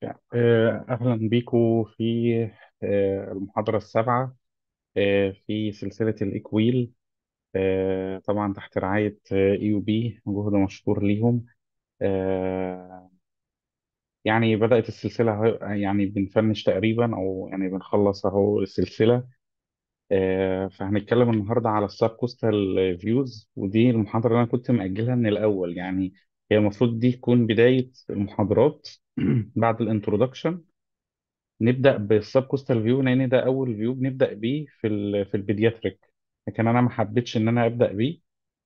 آه، أهلا بيكم في آه، المحاضرة السابعة آه، في سلسلة الإكويل آه، طبعا تحت رعاية اي يو بي جهد مشكور ليهم آه، يعني بدأت السلسلة أهو- يعني بنفنش تقريبا أو يعني بنخلص أهو السلسلة آه، فهنتكلم النهاردة على السب كوستال فيوز ودي المحاضرة اللي أنا كنت مأجلها من الأول يعني هي المفروض دي تكون بداية المحاضرات بعد الانترودكشن نبدأ بالسب كوستال فيو لأن ده أول فيو بنبدأ بيه في ال في البيدياتريك لكن أنا ما حبيتش إن أنا أبدأ بيه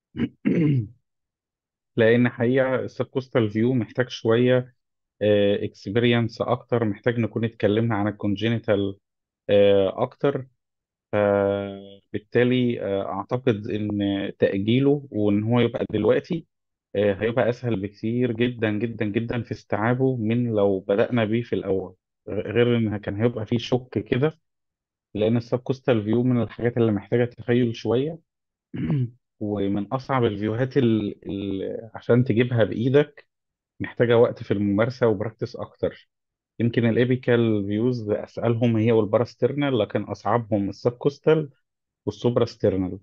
لأن حقيقة السب كوستال فيو محتاج شوية اكسبيرينس أكتر محتاج نكون اتكلمنا عن الكونجينيتال أكتر فبالتالي آه، أعتقد إن تأجيله وإن هو يبقى دلوقتي آه، هيبقى أسهل بكتير جدا جدا جدا في استيعابه من لو بدأنا بيه في الأول غير إن كان هيبقى فيه شك كده لان السب كوستال فيو من الحاجات اللي محتاجه تخيل شويه ومن اصعب الفيوهات ال... ال... عشان تجيبها بايدك محتاجه وقت في الممارسه وبراكتس اكتر يمكن الابيكال فيوز اسالهم هي والباراسترنال لكن اصعبهم السب كوستال والسوبراسترنال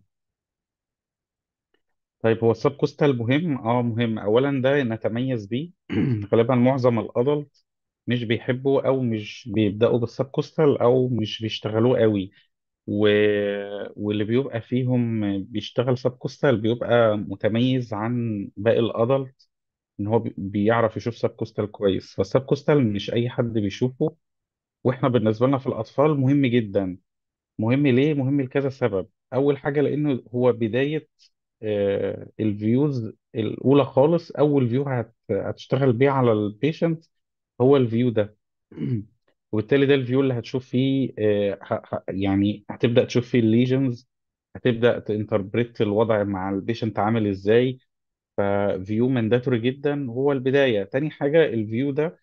طيب هو السب كوستال مهم اه مهم اولا ده نتميز بيه غالبا معظم الادلت مش بيحبوا او مش بيبداوا بالسب كوستال او مش بيشتغلوه قوي و... واللي بيبقى فيهم بيشتغل سب كوستال بيبقى متميز عن باقي الادلت ان هو بي- بيعرف يشوف سب كوستال كويس فالسب كوستال مش اي حد بيشوفه واحنا بالنسبه لنا في الاطفال مهم جدا مهم ليه مهم لكذا سبب اول حاجه لانه هو بدايه آه، الفيوز الاولى خالص اول فيو هت... هتشتغل بيه على البيشنت هو الفيو ده وبالتالي ده الفيو اللي هتشوف فيه آه، ه- ه- يعني هتبدأ تشوف فيه الليجنز هتبدأ تنتربريت الوضع مع البيشنت عامل ازاي ففيو مانداتوري جدا هو البداية تاني حاجة الفيو ده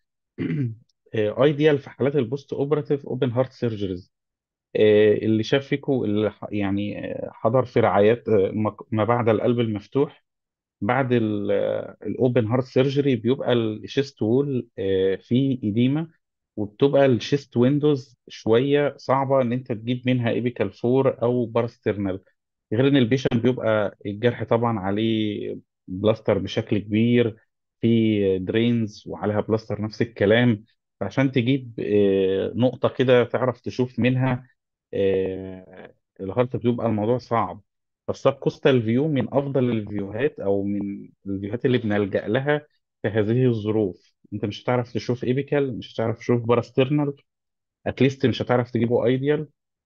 ايديال في حالات البوست اوبراتيف اوبن هارت سيرجريز اللي شاف فيكو اللي ح- يعني آه، حضر في رعايات آه، ما ما بعد القلب المفتوح بعد الاوبن هارت سيرجري بيبقى الشيست وول فيه إديمة وبتبقى الشيست ويندوز شويه صعبه ان انت تجيب منها ايبيكال فور او باراسترنال غير ان البيشنت بيبقى الجرح طبعا عليه بلاستر بشكل كبير في درينز وعليها بلاستر نفس الكلام فعشان تجيب آه، نقطه كده تعرف تشوف منها آه، الهارت بيبقى الموضوع صعب فالسب كوستال فيو من افضل الفيوهات او من الفيوهات اللي بنلجأ لها في هذه الظروف انت مش هتعرف تشوف ايبيكال مش هتعرف تشوف باراسترنال اتليست مش هتعرف تجيبه ايديال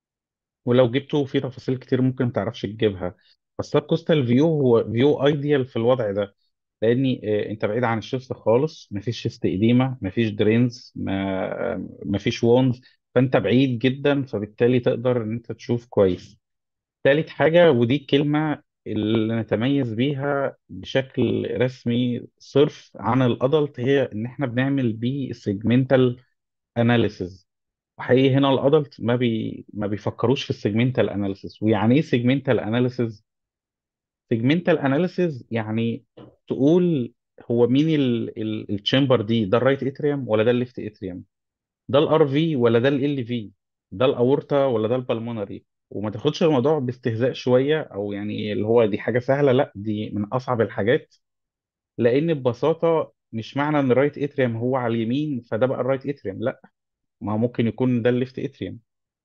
ولو جبته في تفاصيل كتير ممكن ما تعرفش تجيبها بس كوستال فيو هو فيو ايديال في الوضع ده لاني آه، انت بعيد عن الشيست خالص مفيش شيست اديمه مفيش درينز ما مفيش وونز فانت بعيد جدا فبالتالي تقدر ان انت تشوف كويس تالت حاجه ودي الكلمه اللي نتميز بيها بشكل رسمي صرف عن الادلت هي ان احنا بنعمل بيه سيجمنتال اناليسز وحقيقي هنا الادلت ما بي ما بيفكروش في السيجمنتال اناليسيس ويعني ايه سيجمنتال اناليسيس سيجمنتال اناليسيس يعني تقول هو مين التشامبر دي ده الرايت اتريوم ولا ده الليفت اتريوم ده الار في ولا ده ال في ده الاورتا ولا ده البلمونري وما تاخدش الموضوع باستهزاء شويه او يعني اللي هو دي حاجه سهله لا دي من اصعب الحاجات لان ببساطه مش معنى ان الرايت اتريوم هو على اليمين فده بقى الرايت اتريوم لا ما هو ممكن يكون ده الليفت اتريوم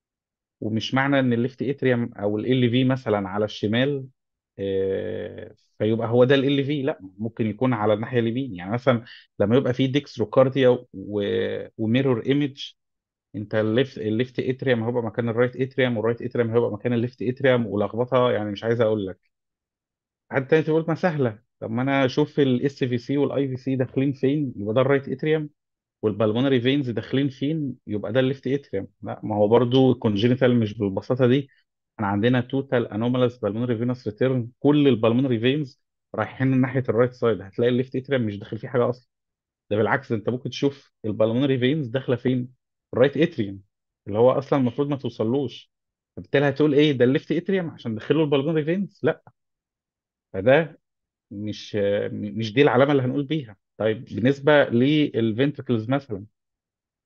ومش معنى ان الليفت اتريوم او ال في مثلا على الشمال آه، فيبقى هو ده ال في لا ممكن يكون على الناحيه اليمين يعني مثلا لما يبقى في ديكستروكارديا وميرور ايمج انت الليفت الليفت اتريوم هيبقى مكان الرايت اتريوم والرايت اتريوم هيبقى مكان الليفت اتريوم ولخبطه يعني مش عايز اقول لك حد تاني تقول ما سهله طب ما انا اشوف الاس في سي والاي في سي داخلين فين يبقى ده الرايت اتريوم والبلمونري فينز داخلين فين يبقى ده الليفت اتريوم لا ما هو برضو كونجينيتال مش بالبساطه دي احنا عندنا توتال انوماليز بالمونري فينوس ريتيرن كل البلمونري فينز رايحين ناحيه الرايت سايد هتلاقي الليفت اتريوم مش داخل فيه حاجه اصلا ده بالعكس انت ممكن تشوف البلمونري فينز داخله فين الرايت اتريوم اللي هو اصلا المفروض ما توصلوش فبالتالي هتقول ايه ده الليفت اتريوم عشان دخلوا البلمونري فينز لا فده مش مش دي العلامه اللي هنقول بيها طيب بالنسبه للفنتركلز مثلا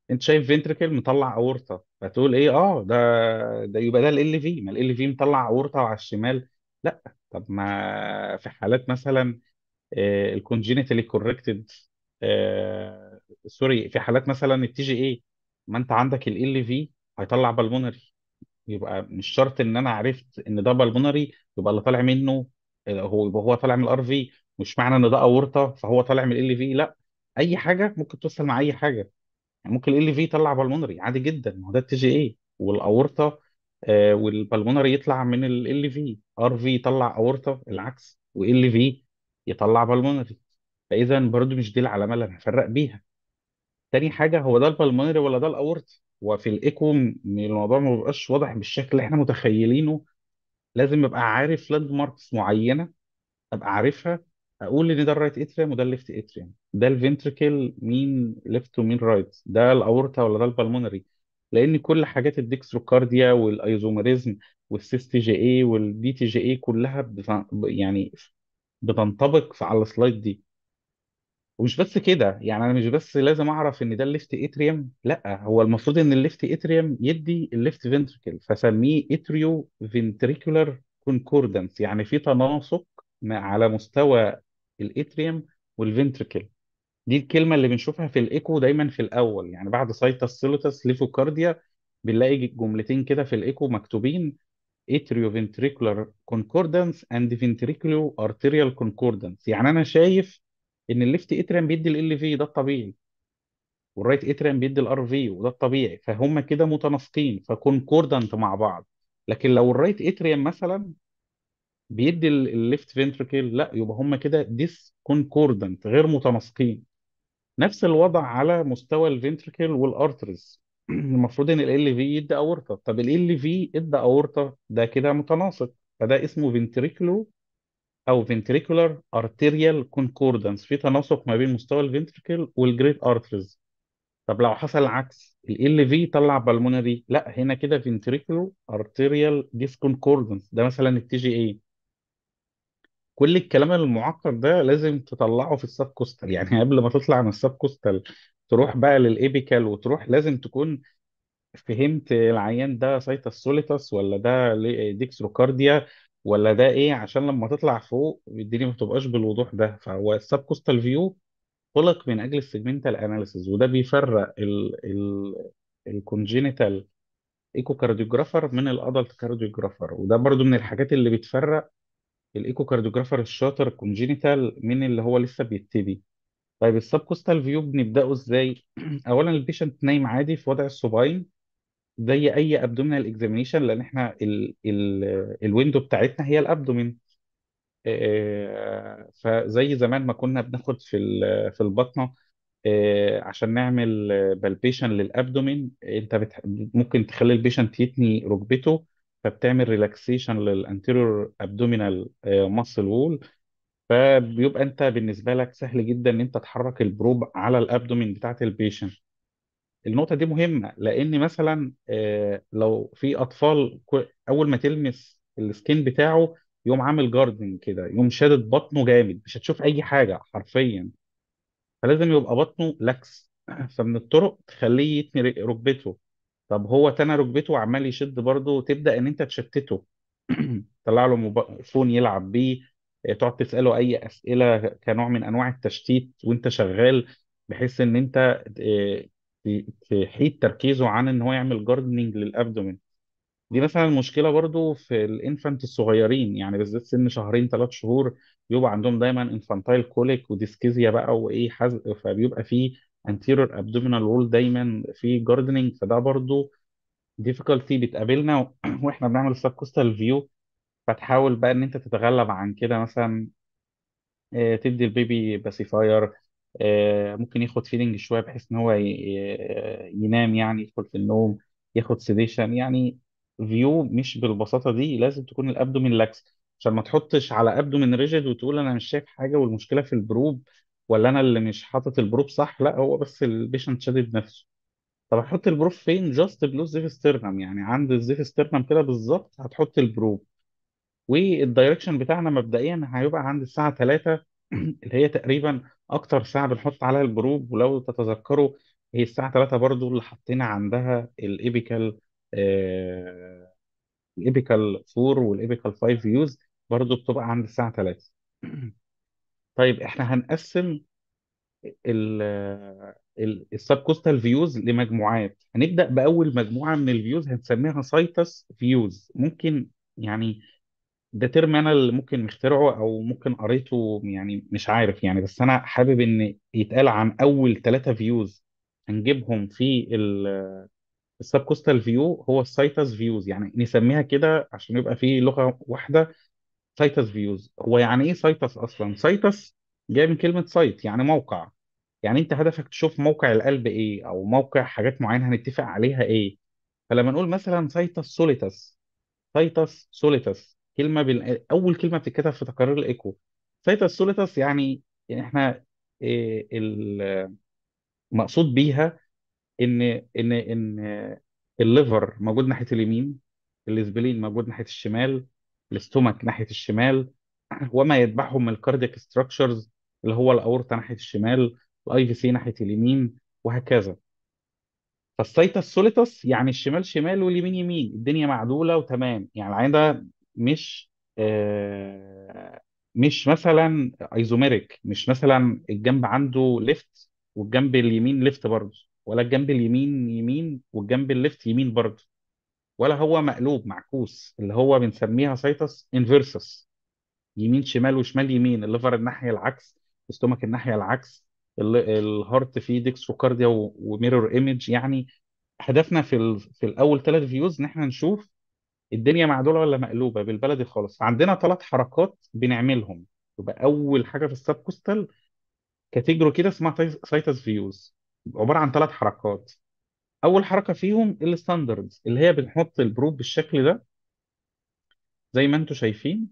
انت شايف فنتركل مطلع اورطه فتقول ايه اه ده ده يبقى ده ال في ما ال في مطلع اورطه على الشمال لا طب ما في حالات مثلا الكونجينيتالي كوركتد سوري في حالات مثلا التي جي اي ما انت عندك ال في هيطلع بالمونري يبقى مش شرط ان انا عرفت ان ده بالمونري يبقى اللي طالع منه آه، هو يبقى هو طالع من الار في مش معنى ان ده اورطه فهو طالع من ال في لا اي حاجه ممكن توصل مع اي حاجه يعني ممكن ال في يطلع بالمونري عادي جدا ما هو ده التي جي اي والاورطه آه والبالمونري يطلع من ال في ار في يطلع اورطه العكس وال في يطلع بالمونري فاذا برضو مش دي العلامه اللي هنفرق بيها تاني حاجه هو ده البالمونري ولا ده الاورطه وفي الايكو م- الموضوع ما بيبقاش واضح بالشكل اللي احنا متخيلينه لازم ابقى عارف لاند ماركس معينه ابقى عارفها اقول ان ده الرايت اتريوم وده الليفت اتريوم ده الفنتركل مين ليفت ومين رايت ده الاورتا ولا ده البلمونري لان كل حاجات الديكستروكارديا والايزوميريزم والسيس تي جي اي والدي تي جي اي كلها بت- يعني بتنطبق في- على السلايد دي ومش بس كده يعني انا مش بس لازم اعرف ان ده الليفت اتريوم لا هو المفروض ان الليفت اتريوم يدي الليفت فنتركل فسميه اتريو فنتريكولار كونكوردنس يعني في تناسق مع- على مستوى الاتريوم والفنتركل دي الكلمه اللي بنشوفها في الايكو دايما في الاول يعني بعد سايتس سيلوتس ليفوكارديا بنلاقي جملتين كده في الايكو مكتوبين atrioventricular concordance and ventricular arterial concordance يعني انا شايف ان الليفت اتريم بيدي ال في ده الطبيعي والرايت اتريم بيدي الار في وده الطبيعي فهم كده متناسقين فكونكوردنت مع بعض لكن لو الرايت اتريم مثلا بيدي الليفت فنتركل لا يبقى هم كده ديس كونكوردنت غير متناسقين نفس الوضع على مستوى الفنتركل والارترز المفروض ان ال في يدي اورطه طب ال في ادى اورطه ده كده متناسق فده اسمه فنتريكولو او فنتريكولار ارتيريال كونكوردنس في تناسق ما بين مستوى الفنتركل والجريت ارترز طب لو حصل العكس ال في طلع بالمونري لا هنا كده فنتريكولو ارتيريال ديسكونكوردنس ده مثلا التي جي اي كل الكلام المعقد ده لازم تطلعه في السب كوستال يعني قبل ما تطلع من السب كوستال تروح بقى للإيبيكال وتروح لازم تكون فهمت العيان ده سايتس سوليتس ولا ده لي- ديكستروكارديا ولا ده ايه عشان لما تطلع فوق الدنيا ما تبقاش بالوضوح ده فهو السب كوستال فيو خلق من اجل السيجمنتال اناليسيز وده بيفرق ال ال الكونجينيتال ايكو كارديوجرافر من الادلت كارديوجرافر وده برضو من الحاجات اللي بتفرق الايكو كارديوجرافر الشاطر كونجينيتال من اللي هو لسه بيبتدي طيب السب كوستال فيو بنبداه ازاي اولا البيشنت نايم عادي في وضع السوباين زي اي ابدومينال اكزامينيشن لان احنا ال ال الويندو بتاعتنا هي الابدومين آه، فزي زمان ما كنا بناخد في ال- في البطنه آه، عشان نعمل بالبيشن للابدومين انت بتح... ممكن تخلي البيشنت يتني ركبته فبتعمل ريلاكسيشن للانتيريور ابدومينال ماسل وول فبيبقى انت بالنسبه لك سهل جدا ان انت تحرك البروب على الابدومين بتاعت البيشنت النقطه دي مهمه لان مثلا آه، لو في اطفال كو- اول ما تلمس السكين بتاعه يقوم عامل جاردن كده يقوم شادد بطنه جامد مش هتشوف اي حاجه حرفيا فلازم يبقى بطنه لاكس فمن الطرق تخليه يتني ركبته طب هو تنى ركبته وعمال يشد برضه تبدا ان انت تشتته طلع له موب- فون يلعب بيه آه، تقعد تساله اي اسئله كنوع من انواع التشتيت وانت شغال بحيث ان انت آه، ت- تحيد تركيزه عن ان هو يعمل جاردنينج للابدومين دي مثلا مشكله برضو في الانفانت الصغيرين يعني بالذات سن شهرين ثلاث شهور بيبقى عندهم دايما انفانتايل كوليك وديسكيزيا بقى وايه حزق فبيبقى فيه anterior abdominal wall دايما في جاردنينج فده برضو difficulty بتقابلنا واحنا بنعمل subcostal view فتحاول بقى ان انت تتغلب عن كده مثلا آه، تدي البيبي باسيفاير آه، ممكن ياخد فيدنج شويه بحيث ان هو ي- ي- ينام يعني يدخل في النوم ياخد سيديشن يعني فيو مش بالبساطه دي لازم تكون الابدومين لاكس عشان ما تحطش على ابدومين ريجيد وتقول انا مش شايف حاجه والمشكله في البروب ولا انا اللي مش حاطط البروب صح لا هو بس البيشنت شادد نفسه طب هحط البروب فين جاست بلو زيف ستيرنم يعني عند الزيف ستيرنم كده بالظبط هتحط البروب والدايركشن بتاعنا مبدئيا هيبقى عند الساعة 3 اللي هي تقريبا أكتر ساعة بنحط عليها الجروب ولو تتذكروا هي الساعه 3 برضو اللي حطينا عندها الايبيكال آه الايبيكال 4 والايبيكال 5 فيوز برضو بتبقى عند الساعه 3 طيب احنا هنقسم ال ال- السب كوستال فيوز لمجموعات هنبدأ بأول مجموعة من الفيوز هنسميها سايتس فيوز ممكن يعني ده ترم انا اللي ممكن مخترعه او ممكن قريته يعني مش عارف يعني بس انا حابب ان يتقال عن اول ثلاثة فيوز هنجيبهم في السب كوستال فيو هو السايتس فيوز يعني نسميها كده عشان يبقى في لغة واحدة سايتس فيوز هو يعني ايه سايتس اصلا سايتس جاي من كلمة سايت يعني موقع يعني انت هدفك تشوف موقع القلب ايه او موقع حاجات معينه هنتفق عليها ايه فلما نقول مثلا سايتس سوليتس سايتس سوليتس كلمه بال... اول كلمه بتتكتب في تقارير الايكو سايتس سوليتس يعني يعني احنا إيه المقصود بيها ان ان ان الليفر موجود ناحيه اليمين الاسبلين موجود ناحيه الشمال الاستومك ناحيه الشمال وما يتبعهم من الكاردياك ستراكشرز اللي هو الاورطه ناحيه الشمال الاي في سي ناحيه اليمين وهكذا فالسايتس سوليتس يعني الشمال شمال واليمين يمين الدنيا معدوله وتمام يعني العين ده مش آه مش مثلا ايزوميريك مش مثلا الجنب عنده ليفت والجنب اليمين ليفت برضه ولا الجنب اليمين يمين والجنب الليفت يمين برضه ولا هو مقلوب معكوس اللي هو بنسميها سايتس انفيرسس يمين شمال وشمال يمين الليفر الناحيه العكس الاستومك الناحيه العكس ال- الهارت فيه ديكستروكارديا و- وميرور ايمج يعني هدفنا في ال... في الاول ثلاث فيوز ان احنا نشوف الدنيا معدوله ولا مقلوبه بالبلدي خالص عندنا ثلاث حركات بنعملهم يبقى اول حاجه في السب كوستال كاتيجوري كده اسمها سايتس فيوز عباره عن ثلاث حركات اول حركه فيهم الستاندردز اللي هي بنحط البروب بالشكل ده زي ما انتم شايفين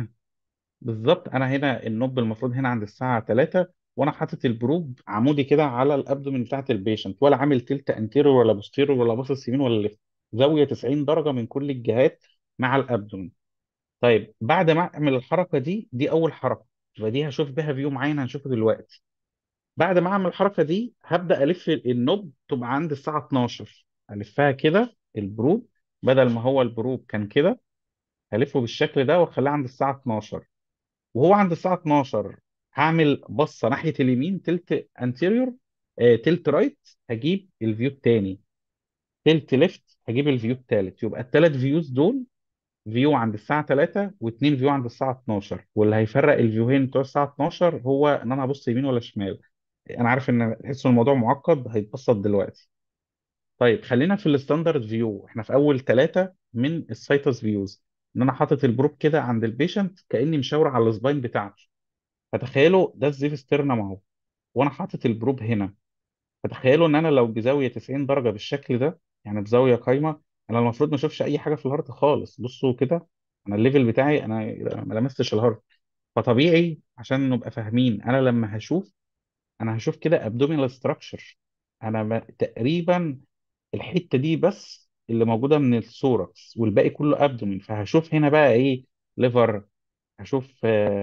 بالظبط انا هنا النوب المفروض هنا عند الساعه 3 وانا حاطط البروب عمودي كده على الابدومين بتاعت البيشنت ولا عامل تلت انتيريور ولا بوستيريور ولا باصص يمين ولا ليفت زاويه 90 درجه من كل الجهات مع الابدومين طيب بعد ما اعمل الحركه دي دي اول حركه يبقى دي هشوف بيها فيو معين هنشوفه دلوقتي بعد ما اعمل الحركه دي هبدا الف النوب تبقى عند الساعه 12 الفها كده البروب بدل ما هو البروب كان كده هلفه بالشكل ده واخليه عند الساعه 12 وهو عند الساعة 12 هعمل بصة ناحية اليمين تلت انتيريور آه تلت رايت هجيب الفيو التاني تلت ليفت هجيب الفيو التالت يبقى التلات فيوز دول فيو عند الساعة 3 واثنين فيو عند الساعة 12 واللي هيفرق الفيوهين بتوع الساعة 12 هو ان انا هبص يمين ولا شمال انا عارف ان تحس ان الموضوع معقد هيتبسط دلوقتي طيب خلينا في الستاندرد فيو احنا في اول ثلاثة من السايتس فيوز ان انا حاطط البروب كده عند البيشنت كاني مشاور على السباين بتاعته فتخيلوا ده الزيف ستيرنم اهو وانا حاطط البروب هنا فتخيلوا ان انا لو بزاويه 90 درجه بالشكل ده يعني بزاويه قايمه انا المفروض ما اشوفش اي حاجه في الهارت خالص بصوا كده انا الليفل بتاعي انا ما لمستش الهارت فطبيعي عشان نبقى فاهمين انا لما هشوف انا هشوف كده ابدومينال ستراكشر انا ب- تقريبا الحته دي بس اللي موجوده من الثوركس والباقي كله ابدومين فهشوف هنا بقى ايه ليفر اشوف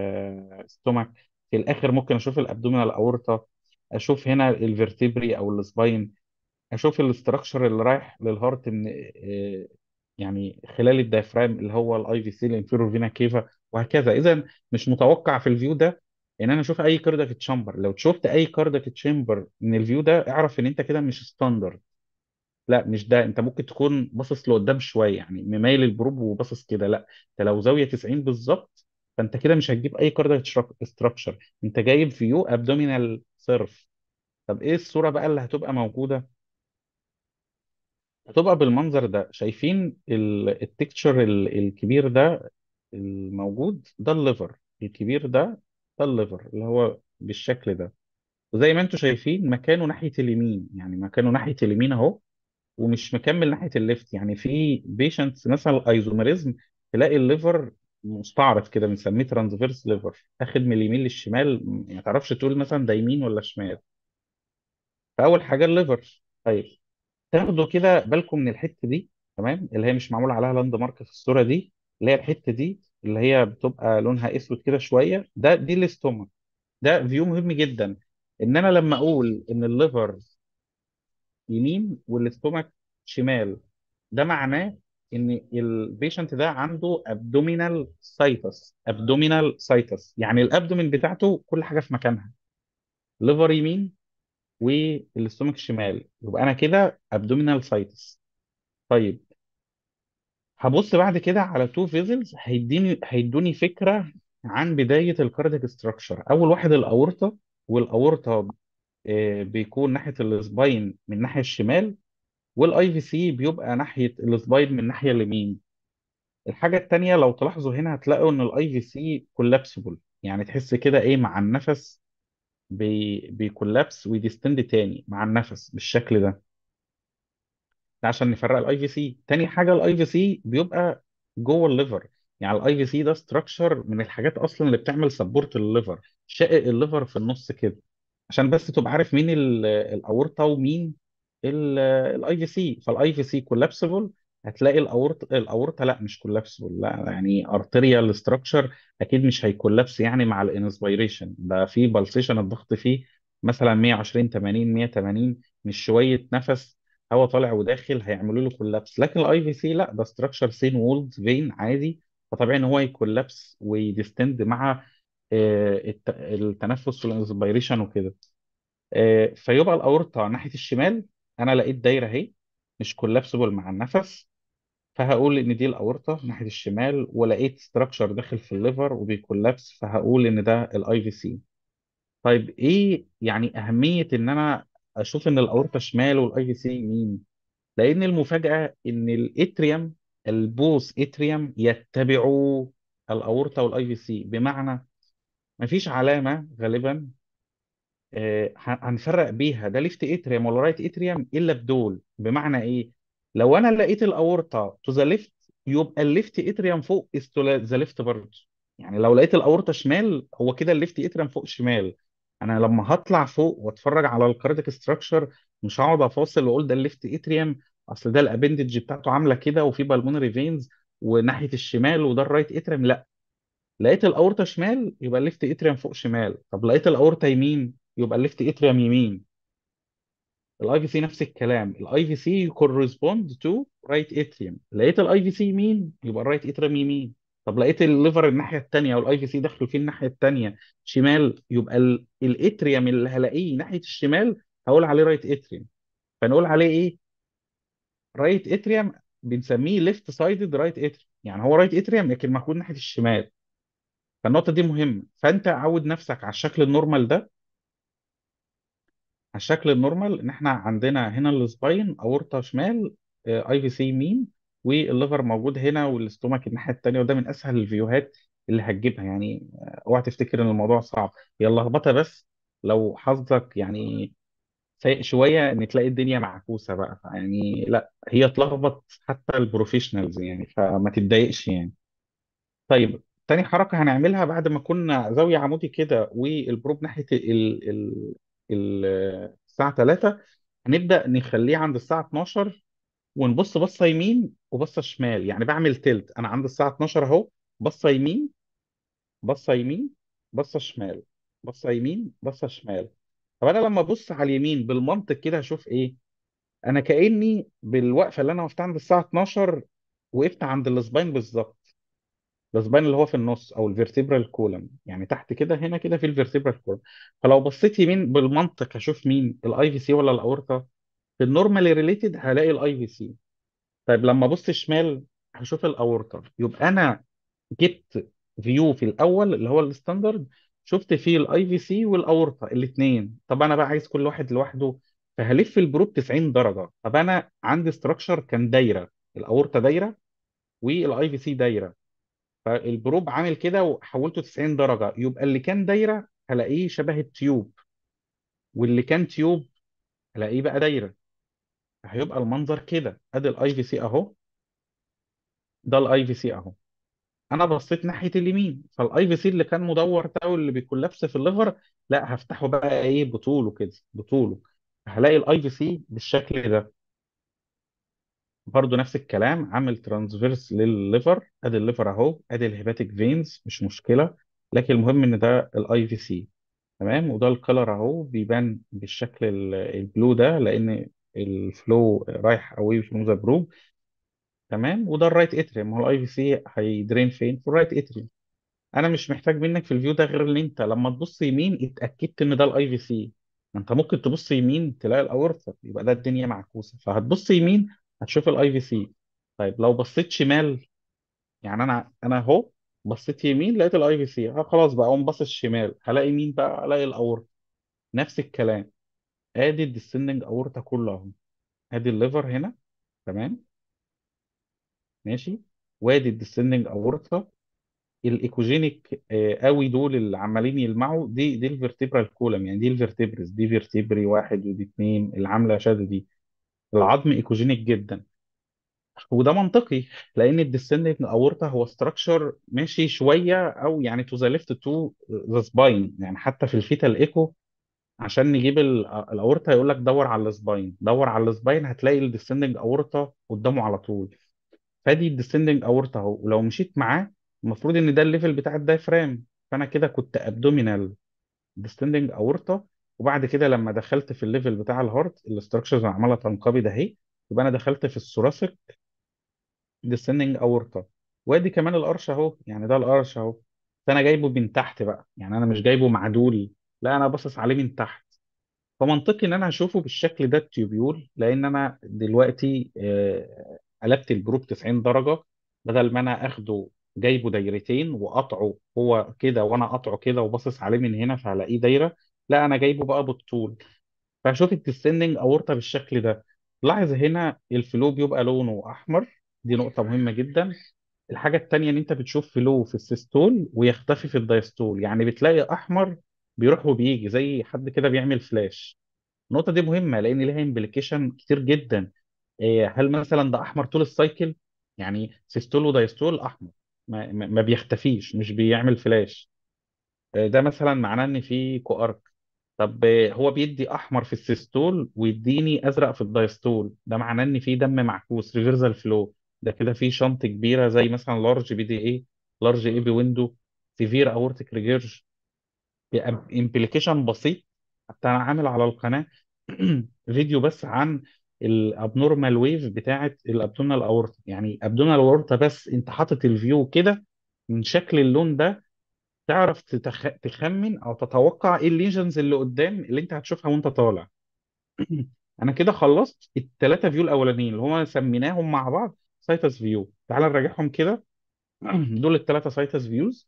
ستومك في الاخر ممكن اشوف الابدومينال اورطه اشوف هنا الفرتبري او السباين اشوف الاستراكشر اللي رايح للهارت من آه، يعني خلال الدايفرام اللي هو الاي في سي الانفيرور فينا كيفا وهكذا اذا مش متوقع في الفيو ده ان انا اشوف اي كاردياك تشامبر لو شفت اي كاردياك تشامبر من الفيو ده اعرف ان انت كده مش ستاندرد لا مش ده انت ممكن تكون باصص لقدام شويه يعني مميل البروب وباصص كده لا انت لو زاويه 90 بالظبط فانت كده مش هتجيب اي كاردياك ستراكشر انت جايب فيو ابدومينال صرف طب ايه الصوره بقى اللي هتبقى موجوده هتبقى بالمنظر ده شايفين التكتشر الكبير ده الموجود ده الليفر الكبير ده ده الليفر اللي هو بالشكل ده وزي ما انتم شايفين مكانه ناحيه اليمين يعني مكانه ناحيه اليمين اهو ومش مكمل ناحيه الليفت يعني في بيشنتس مثلا ايزوميريزم تلاقي الليفر مستعرض كده بنسميه ترانسفيرس ليفر اخد من اليمين للشمال ما تعرفش تقول مثلا ده يمين ولا شمال فاول حاجه الليفر طيب تاخدوا كده بالكم من الحته دي تمام اللي هي مش معمول عليها لاند مارك في الصوره دي اللي هي الحته دي اللي هي بتبقى لونها اسود كده شويه ده دي الاستومك ده فيو مهم جدا ان انا لما اقول ان الليفر يمين والاستومك شمال ده معناه ان البيشنت ده عنده ابدومينال سايتس ابدومينال سايتس يعني الابدومين بتاعته كل حاجه في مكانها ليفر يمين والاستومك شمال يبقى انا كده ابدومينال سايتس طيب هبص بعد كده على تو فيزلز هيديني هيدوني فكره عن بدايه الكاردياك ستراكشر اول واحد الاورطه والاورطه آه، بيكون ناحيه السباين من الناحيه الشمال والاي في سي بيبقى ناحيه السباين من الناحيه اليمين الحاجه التانيه لو تلاحظوا هنا هتلاقوا ان الاي في سي كولابسبل يعني تحس كده ايه مع النفس بي بيكولابس ويديستند تاني مع النفس بالشكل ده ده عشان نفرق الاي في سي تاني حاجه الاي في سي بيبقى جوه الليفر يعني الاي في سي ده ستراكشر من الحاجات اصلا اللي بتعمل سبورت للليفر شقق الليفر في النص كده عشان بس تبقى عارف مين ال- الاورطه ومين الاي في سي فالاي في سي كولابسبل هتلاقي الاورطه الاورطه لا مش كولابسبل لا يعني ارتريال ستراكشر اكيد مش هيكولابس يعني مع الانسبيريشن ده في بالسيشن الضغط فيه مثلا 120 80 180 مش شويه نفس هواء طالع وداخل هيعملوا له كولابس لكن الاي في سي لا ده ستراكشر سين وولد فين عادي فطبيعي ان هو يكولابس ويديستند مع آه، الت- التنفس والانسبيريشن وكده آه، فيبقى الاورطه ناحيه الشمال انا لقيت دايره اهي مش كولابسبل مع النفس فهقول ان دي الاورطه ناحيه الشمال ولقيت ستراكشر داخل في الليفر وبيكولابس فهقول ان ده الاي في سي طيب ايه يعني اهميه ان انا اشوف ان الاورطه شمال والاي في سي يمين لان المفاجاه ان الاتريوم البوث اتريوم يتبعوا الاورطه والاي في سي بمعنى مفيش علامه غالبا آه، ه- هنفرق بيها ده ليفت اتريوم ولا رايت اتريوم الا بدول بمعنى ايه لو انا لقيت الاورطه تو ذا ليفت يبقى الليفت اتريوم فوق از تو ذا ليفت برضه يعني لو لقيت الاورطه شمال هو كده الليفت اتريوم فوق شمال انا لما هطلع فوق واتفرج على الكاردياك ستراكشر مش هقعد افاصل واقول ده الليفت اتريوم اصل ده الابندج بتاعته عامله كده وفي بالمونري فينز وناحيه الشمال وده الرايت اتريوم لا لقيت الاورطه شمال يبقى الليفت اتريوم فوق شمال طب لقيت الاورطه يمين يبقى الليفت اتريوم يمين الاي في سي نفس الكلام الاي في سي كورسبوند تو رايت اتريوم لقيت الاي في سي يمين يبقى الرايت اتريوم يمين طب لقيت الليفر الناحيه الثانيه والاي في سي دخلوا فيه الناحيه الثانيه شمال يبقى ال- الاتريوم اللي هلاقيه ناحيه الشمال هقول عليه رايت اتريوم فنقول عليه ايه رايت اتريوم بنسميه ليفت سايدد رايت اتريوم يعني هو رايت اتريوم لكن موجود ناحيه الشمال فالنقطه دي مهمه فانت عود نفسك على الشكل النورمال ده على الشكل النورمال ان احنا عندنا هنا السباين اورطه شمال اي في سي يمين والليفر موجود هنا والاستومك الناحيه التانيه وده من اسهل الفيوهات اللي هتجيبها يعني آه، اوعى تفتكر ان الموضوع صعب هي اللخبطه بس لو حظك يعني سيء شويه ان تلاقي الدنيا معكوسه بقى يعني لا هي اتلخبط حتى البروفيشنالز يعني فما تتضايقش يعني طيب تاني حركة هنعملها بعد ما كنا زاوية عمودي كده والبروب ناحية ال ال ال الساعة 3 هنبدأ نخليه عند الساعة 12 ونبص بصة يمين وبصة شمال يعني بعمل تلت أنا عند الساعة 12 أهو بصة يمين بصة يمين بصة شمال بصة يمين بصة شمال طب أنا لما أبص على اليمين بالمنطق كده هشوف إيه أنا كأني بالوقفة اللي أنا وقفتها عند الساعة 12 وقفت عند السباين بالظبط الاسبان اللي هو في النص او الفيرتبرال كولم يعني تحت كده هنا كده في الفيرتبرال كولم فلو بصيت يمين بالمنطق هشوف مين الاي في سي ولا الاورطه في النورمالي ريليتد هلاقي الاي في سي طيب لما ابص شمال هشوف الاورطه يبقى انا جبت فيو في الاول اللي هو الستاندرد شفت فيه الاي في سي والاورطه الاثنين طب انا بقى عايز كل واحد لوحده فهلف البروب 90 درجه طب انا عندي ستراكشر كان دايره الاورطه دايره والاي في سي دايره فالبروب عامل كده وحولته 90 درجة يبقى اللي كان دايرة هلاقيه شبه التيوب واللي كان تيوب هلاقيه بقى دايرة هيبقى المنظر كده ادي الاي في سي اهو ده الاي في سي اهو انا بصيت ناحية اليمين فالاي في سي اللي كان مدور ده واللي بيكولابس في الليفر لا هفتحه بقى ايه بطوله كده بطوله هلاقي الاي في سي بالشكل ده برضو نفس الكلام عامل ترانسفيرس للليفر ادي الليفر اهو ادي الهيباتيك فينز مش مشكلة لكن المهم ان ده الاي في سي تمام وده الكلر اهو بيبان بالشكل ال- البلو ده لان الفلو رايح away from the probe تمام وده الرايت اتريوم ما هو الاي في سي هيدرين فين في الرايت اتريوم انا مش محتاج منك في الفيو ده غير ان انت لما تبص يمين اتاكدت ان ده الاي في سي ما انت ممكن تبص يمين تلاقي الاورطه يبقى ده الدنيا معكوسه فهتبص يمين هتشوف الاي في سي طيب لو بصيت شمال يعني انا انا اهو بصيت يمين لقيت الاي في سي اه خلاص بقى اقوم باصص شمال هلاقي مين بقى الاقي الاورطه نفس الكلام ادي الديسندنج اورطه كله اهو ادي الليفر هنا تمام ماشي وادي الديسندنج اورطه الايكوجينيك آه، قوي دول اللي عمالين يلمعوا دي دي الفرتبرال كولم يعني دي الفرتبرز دي فيرتبري واحد ودي اتنين اللي عامله شادو دي العظم ايكوجينيك جدا وده منطقي لان الديسندنج اورتا هو ستراكشر ماشي شويه او يعني تو ذا ليفت تو ذا سباين يعني حتى في الفيتال ايكو عشان نجيب ال- الاورتا يقول لك دور على السباين دور على السباين هتلاقي الديسندنج اورتا قدامه على طول فادي الديسندنج اورتا اهو ولو مشيت معاه المفروض ان ده الليفل بتاع الدايفرام فانا كده كنت ابدومينال ديسندنج اورتا وبعد كده لما دخلت في الليفل بتاع الهارت الاستراكشرز عماله تنقبض اهي يبقى انا دخلت في الثوراسيك ديسندنج اورتا وادي كمان القرش اهو يعني ده القرش اهو فانا جايبه من تحت بقى يعني انا مش جايبه معدول لا انا باصص عليه من تحت فمنطقي ان انا هشوفه بالشكل ده التيوبيول لان انا دلوقتي آه، قلبت البروب 90 درجه بدل ما انا اخده جايبه دايرتين وقطعه هو كده وانا قطعه كده وباصص عليه من هنا فهلاقيه دايره لا انا جايبه بقى بالطول فهشوف الديسندنج اورتا بالشكل ده لاحظ هنا الفلو بيبقى لونه احمر دي نقطه مهمه جدا الحاجه التانيه ان انت بتشوف فلو في السيستول ويختفي في الدايستول يعني بتلاقي احمر بيروح وبيجي زي حد كده بيعمل فلاش النقطة دي مهمة لأن ليها امبليكيشن كتير جدا إيه، هل مثلا ده أحمر طول السايكل؟ يعني سيستول ودايستول أحمر ما, ما ما بيختفيش مش بيعمل فلاش إيه، ده مثلا معناه إن في كوارك طب إيه، هو بيدي أحمر في السيستول ويديني أزرق في الدايستول ده معناه إن في دم معكوس ريفرسال فلو ده كده في شنط كبيرة زي مثلا لارج بي دي اي لارج اي بي ويندو سيفير اورتيك ريجيرج امبليكيشن بسيط حتى انا عامل على القناه فيديو بس عن الابنورمال ويف بتاعه الابدومينال اورتا يعني ابدومينال اورتا بس انت حاطط الفيو كده من شكل اللون ده تعرف تتخ... تخمن او تتوقع ايه الليجنز اللي قدام اللي انت هتشوفها وانت طالع انا كده خلصت الثلاثه فيو الاولانيين اللي هم سميناهم مع بعض سايتس فيو تعال نراجعهم كده دول الثلاثه سايتس فيوز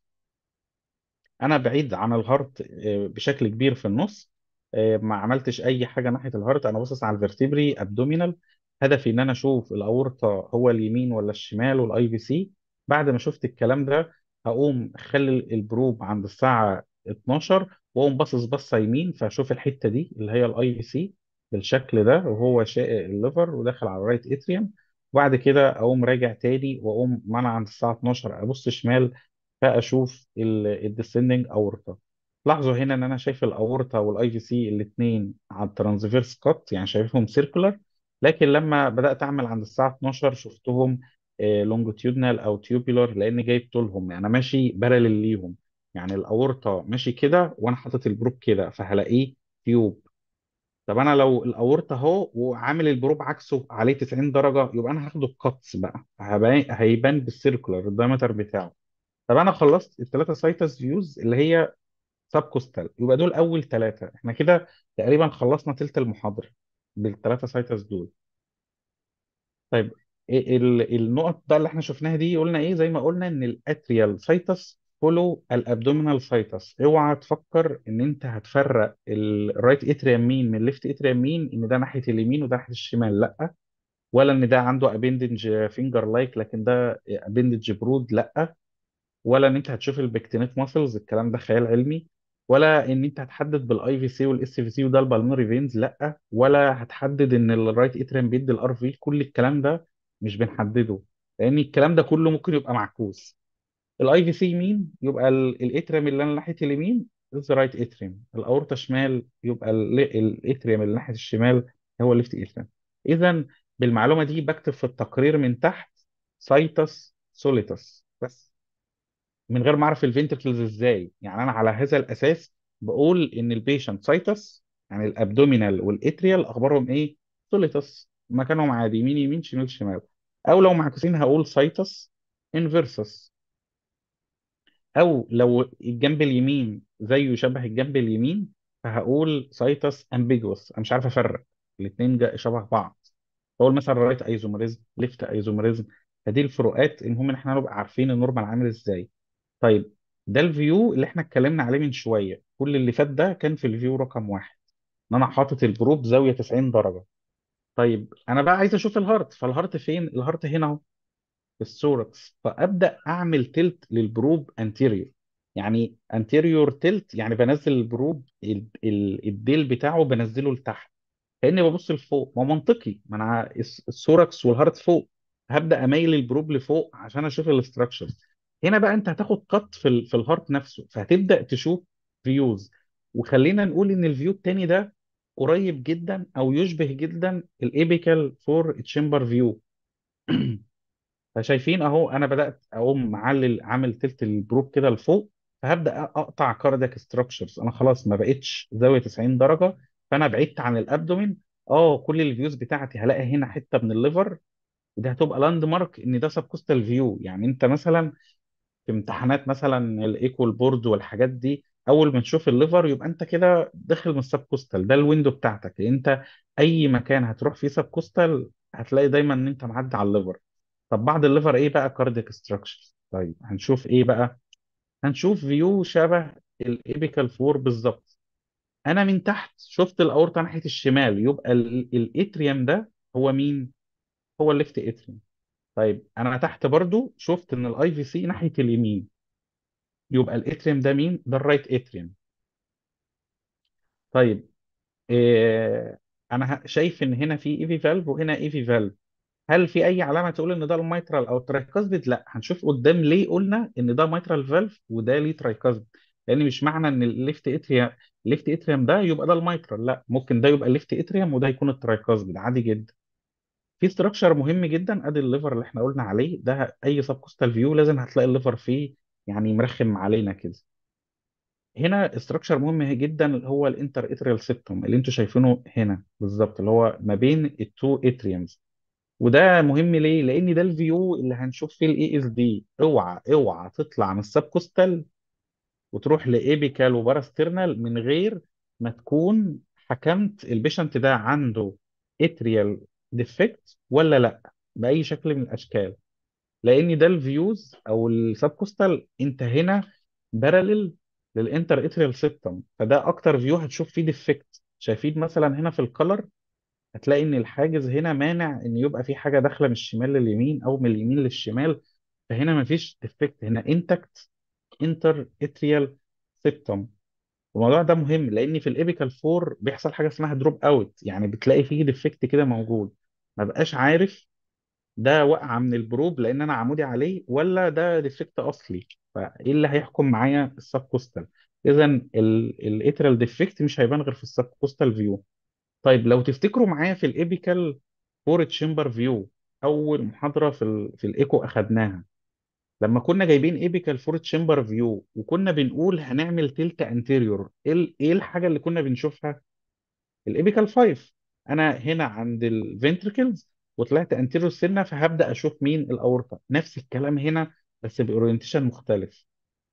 انا بعيد عن الهارت آه، بشكل كبير في النص آه، ما عملتش اي حاجه ناحيه الهارت انا باصص على الفرتبري ابدومينال هدفي ان انا اشوف الاورطه هو اليمين ولا الشمال والاي في سي بعد ما شفت الكلام ده هقوم اخلي البروب عند الساعه 12 واقوم باصص بصه يمين فاشوف الحته دي اللي هي الاي في سي بالشكل ده وهو شائع الليفر وداخل على الرايت اتريوم وبعد كده اقوم راجع تاني واقوم ما انا عند الساعه 12 ابص شمال فاشوف الديسندنج اورتا لاحظوا هنا ان انا شايف الاورتا والاي في سي الاثنين على الترانسفيرس كات يعني شايفهم سيركولار لكن لما بدات اعمل عند الساعه 12 شفتهم لونجيتيودنال او تيوبولار لان جايب طولهم يعني انا ماشي بارلل ليهم يعني الاورتا ماشي كده وانا حاطط البروب كده فهلاقيه تيوب طب انا لو الاورتا اهو وعامل البروب عكسه عليه 90 درجه يبقى انا هاخده الكاتس بقى هيبان هيبان بالسيركولار الدايمتر بتاعه طب انا خلصت الثلاثه سايتس فيوز اللي هي سب كوستال يبقى دول اول ثلاثه احنا كده تقريبا خلصنا تلت المحاضره بالثلاثه سايتس دول طيب إيه ال- النقط بقى اللي احنا شفناها دي قلنا ايه زي ما قلنا ان الاتريال سايتس فولو الابدومينال سايتس اوعى تفكر ان انت هتفرق الرايت اتريم مين من الليفت اتريم مين ان ده ناحيه اليمين وده ناحيه الشمال لا ولا ان ده عنده ابندج فينجر لايك لكن ده ابندج برود لا ولا ان انت هتشوف البكتينيك ماسلز الكلام ده خيال علمي ولا ان انت هتحدد بالاي في سي والاس في سي وده البالمونري فينز لا ولا هتحدد ان الرايت اتريم بيدي الار في كل الكلام ده مش بنحدده لان الكلام ده كله ممكن يبقى معكوس الاي في سي يمين يبقى الاتريم اللي انا ناحيه اليمين از رايت اتريم الاورطه شمال يبقى الاتريم اللي ناحيه الشمال هو الليفت اتريم اذا بالمعلومه دي بكتب في التقرير من تحت سايتس سوليتس بس من غير ما اعرف الفنتركلز ازاي يعني انا على هذا الاساس بقول ان البيشنت سايتس يعني الابدومينال والاتريال اخبارهم ايه سوليتس مكانهم عادي يمين يمين شمال شمال او لو معكوسين هقول سايتس انفيرسس او لو الجنب اليمين زيه شبه الجنب اليمين فهقول سايتس امبيجوس انا مش عارف افرق الاثنين شبه بعض بقول مثلا رايت ايزوميريزم ليفت ايزوميريزم فدي الفروقات المهم ان احنا نبقى عارفين النورمال عامل ازاي طيب ده الفيو اللي احنا اتكلمنا عليه من شويه كل اللي فات ده كان في الفيو رقم واحد ان انا حاطط الجروب زاويه 90 درجه طيب انا بقى عايز اشوف الهارت فالهارت فين الهارت هنا اهو في الثوركس فابدا اعمل تلت للبروب انتيريور يعني انتيريور تلت يعني بنزل البروب ال- ال- الديل بتاعه بنزله لتحت كاني ببص لفوق ما هو منطقي ما انا الس- الثوركس والهارت فوق هبدا اميل البروب لفوق عشان اشوف الاستراكشرز هنا بقى انت هتاخد قط في ال في الهارت نفسه فهتبدا تشوف فيوز وخلينا نقول ان الفيو التاني ده قريب جدا او يشبه جدا الابيكال فور تشامبر فيو فشايفين اهو انا بدات اقوم معلل عامل تلت البروب كده لفوق فهبدا اقطع كاردياك ستراكشرز انا خلاص ما بقتش زاويه 90 درجه فانا بعدت عن الابدومين اه كل الفيوز بتاعتي هلاقي هنا حته من الليفر ودي هتبقى لاند مارك ان ده سبكوستال فيو يعني انت مثلا في امتحانات مثلا الايكوال بورد والحاجات دي اول ما تشوف الليفر يبقى انت كده داخل من السبكوستال ده الويندو بتاعتك انت اي مكان هتروح فيه سبكوستال هتلاقي دايما ان انت معدي على الليفر طب بعد الليفر ايه بقى كاردياك ستراكشر طيب هنشوف ايه بقى هنشوف فيو شبه الابيكال فور بالظبط انا من تحت شفت الاورطه ناحيه الشمال يبقى ال- الاتريوم ده هو مين هو الليفت اتريوم طيب انا تحت برضو شفت ان الاي في سي ناحيه اليمين يبقى الاتريوم ده مين ده الرايت اتريوم طيب إيه انا ه- شايف ان هنا في ايفي فالف وهنا ايفي فالف هل في اي علامه تقول ان ده الميترال او الترايكاسبيد لا هنشوف قدام ليه قلنا ان ده ميترال فالف وده ليه ترايكاسبيد لان مش معنى ان الليفت اتريوم الليفت اتريوم ده يبقى ده الميترال لا ممكن ده يبقى الليفت اتريوم وده يكون الترايكاسبيد عادي جدا في ستراكشر مهم جدا ادي الليفر اللي احنا قلنا عليه ده اي سب كوستال فيو لازم هتلاقي الليفر فيه يعني مرخم علينا كده هنا استراكشر مهم جدا اللي هو الانتر اتريال سيبتوم اللي انتوا شايفينه هنا بالظبط اللي هو ما بين التو اتريومز وده مهم ليه؟ لان ده الفيو اللي هنشوف فيه الاي اس دي اوعى اوعى تطلع من السب كوستال وتروح لايبيكال وباراسترنال من غير ما تكون حكمت البيشنت ده عنده اتريال ديفكت ولا لا باي شكل من الاشكال لان ده الفيوز او السب كوستال انت هنا باراليل للانتر اتريال سيبتم فده اكتر فيو هتشوف فيه ديفكت شايفين مثلا هنا في الكلر هتلاقي ان الحاجز هنا مانع ان يبقى في حاجه داخله من الشمال لليمين او من اليمين للشمال فهنا مفيش ديفكت هنا انتكت انتر اتريال سيبتم الموضوع ده مهم لان في الابيكال فور بيحصل حاجه اسمها دروب اوت يعني بتلاقي فيه ديفكت كده موجود ما بقاش عارف ده وقع من البروب لان انا عمودي عليه ولا ده ديفكت اصلي فايه اللي هيحكم معايا السب كوستال اذا الاتريال ديفكت مش هيبان غير في السب كوستال فيو طيب لو تفتكروا معايا في الابيكال فور تشامبر فيو اول محاضره في ال في الايكو اخدناها لما كنا جايبين ايبيكال فور تشامبر فيو وكنا بنقول هنعمل تلت انتيريور ايه ال- إيه الحاجه اللي كنا بنشوفها الابيكال 5 انا هنا عند الفنتركلز وطلعت انتيريور سنه فهبدا اشوف مين الاورطه نفس الكلام هنا بس باورينتيشن مختلف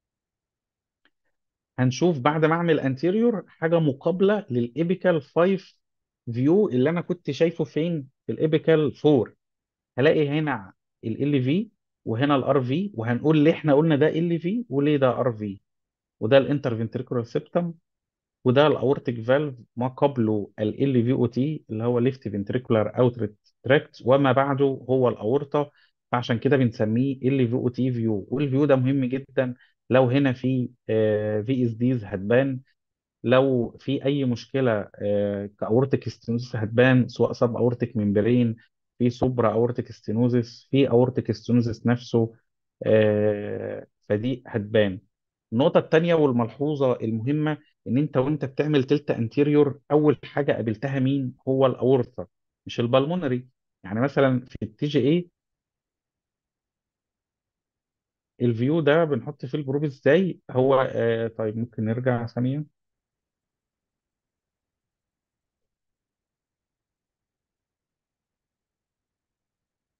هنشوف بعد ما اعمل انتيريور حاجه مقابله للابيكال 5 فيو اللي انا كنت شايفه فين في الابيكال 4 هلاقي هنا ال في وهنا الار في وهنقول ليه احنا قلنا ده ال في وليه ده ار في وده الانترفنتريكولار سيبتم وده الاورتيك فالف ما قبله ال في او تي اللي هو ليفت فنتريكولار اوتلت تراكت وما بعده هو الاورطه فعشان كده بنسميه ال في او تي فيو والفيو ده مهم جدا لو هنا في في اس ديز هتبان لو في اي مشكله كاورتيك ستينوزس هتبان سواء سب اورتيك ممبرين في سوبرا اورتيك ستينوزس في اورتيك ستينوزس نفسه آه، فدي هتبان النقطه الثانيه والملحوظه المهمه ان انت وانت بتعمل تلتا انتيريور اول حاجه قابلتها مين هو الاورطه مش البلمونري يعني مثلا في التي جي اي الفيو ده بنحط فيه البروب ازاي هو آه طيب ممكن نرجع ثانيه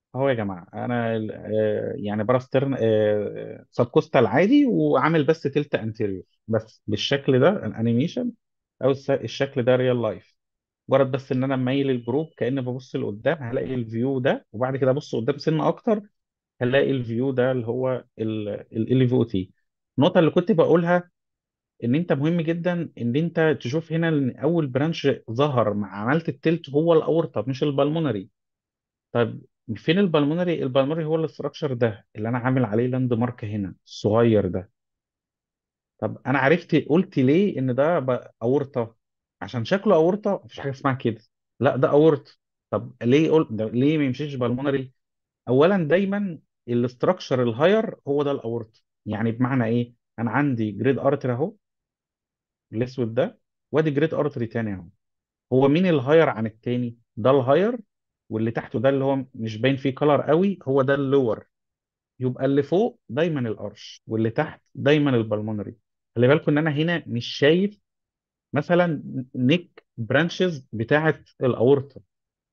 اهو يا جماعه انا ال- آه، يعني براسترن سب كوستال عادي وعامل بس تلت انتيريور بس بالشكل ده الانيميشن او الس- الشكل ده ريال لايف مجرد بس ان انا مايل الجروب كاني ببص لقدام هلاقي الفيو ده وبعد كده ابص قدام سنه اكتر هلاقي الفيو ده اللي هو ال في او تي النقطه اللي كنت بقولها ان انت مهم جدا ان انت تشوف هنا ان اول برانش ظهر مع عملت التلت هو الاورطه مش البلمونري طيب فين البلمونري البلمونري هو الاستراكشر ده اللي انا عامل عليه لاند مارك هنا الصغير ده طب انا عرفت قلت ليه ان ده ب- اورطه عشان شكله اورطه مفيش حاجه اسمها كده لا ده اورطه طب ليه قلت ده ليه ما يمشيش بالمونري اولا دايما الاستراكشر الهاير هو ده الاورطه يعني بمعنى ايه انا عندي جريد ارتري اهو الاسود ده وادي جريد ارتري تاني اهو هو مين الهاير عن التاني ده الهاير واللي تحته ده اللي هو مش باين فيه كلر قوي هو ده اللور يبقى اللي فوق دايما الارش واللي تحت دايما البلمونري خلي بالكم ان انا هنا مش شايف مثلا نيك برانشز بتاعه الاورطه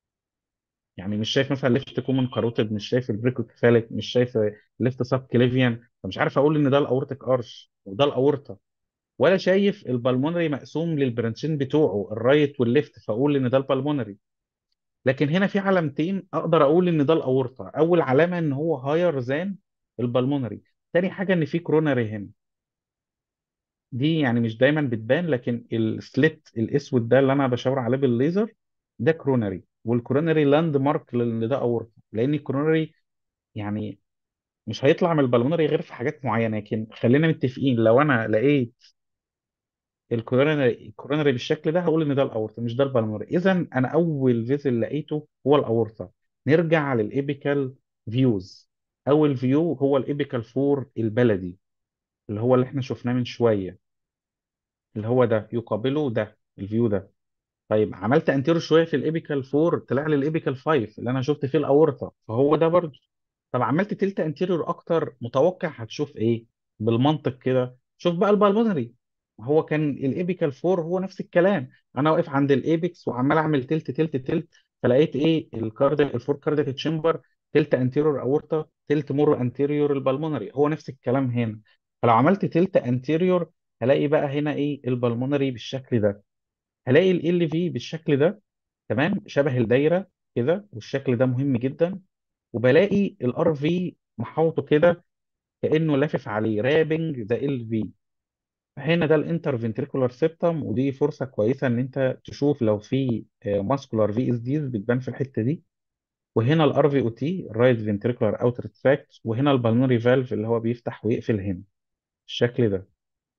يعني مش شايف مثلا ليفت كومن كاروتيد مش شايف البريكوكيفاليك مش شايف ليفت سب كليفيان فمش عارف اقول ان ده الاورتيك ارش وده الاورطه ولا شايف البلمونري مقسوم للبرانشين بتوعه الرايت والليفت فاقول ان ده البلمونري لكن هنا في علامتين اقدر اقول ان ده الاورطه اول علامه ان هو هاير ذان البلمونري تاني حاجه ان في كرونري هنا دي يعني مش دايما بتبان لكن السليت الاسود ده اللي انا بشاور عليه بالليزر ده كرونري والكرونري لاند مارك لان ده اورطه لان الكرونري يعني مش هيطلع من البلمونري غير في حاجات معينه لكن خلينا متفقين لو انا لقيت الكورونري الكورونري بالشكل ده هقول ان ده الاورطه مش ده البلمونري اذا انا اول فيزل لقيته هو الاورطه نرجع للإيبيكال فيوز اول فيو هو الإيبيكال فور البلدي اللي هو اللي احنا شفناه من شويه اللي هو ده يقابله ده الفيو ده طيب عملت انتيرو شويه في الإيبيكال فور طلع لي الإيبيكال فايف اللي انا شفت فيه الاورطه فهو ده برضه طب عملت تلت انتيريور اكتر متوقع هتشوف ايه بالمنطق كده شوف بقى البالمونري هو كان الايبيكال فور هو نفس الكلام انا واقف عند الايبكس وعمال اعمل تلت تلت تلت فلقيت ايه الكاردياك الفور كاردياك تشامبر تلت انتيريور اورتا تلت مور انتيريور البالمونري هو نفس الكلام هنا فلو عملت تلت انتيريور هلاقي بقى هنا ايه البالمونري بالشكل ده هلاقي ال في بالشكل ده تمام شبه الدايره كده والشكل ده مهم جدا وبلاقي الار في محاوطه كده كانه لافف عليه رابنج ذا ال في هنا ده الانترفنتريكولار سيبتم ودي فرصه كويسه ان انت تشوف لو في ماسكولار في اس ديز بتبان في الحته دي وهنا الار في او تي الرايت فنتريكولار اوتر تراكت وهنا البلمونري فالف اللي هو بيفتح ويقفل هنا الشكل ده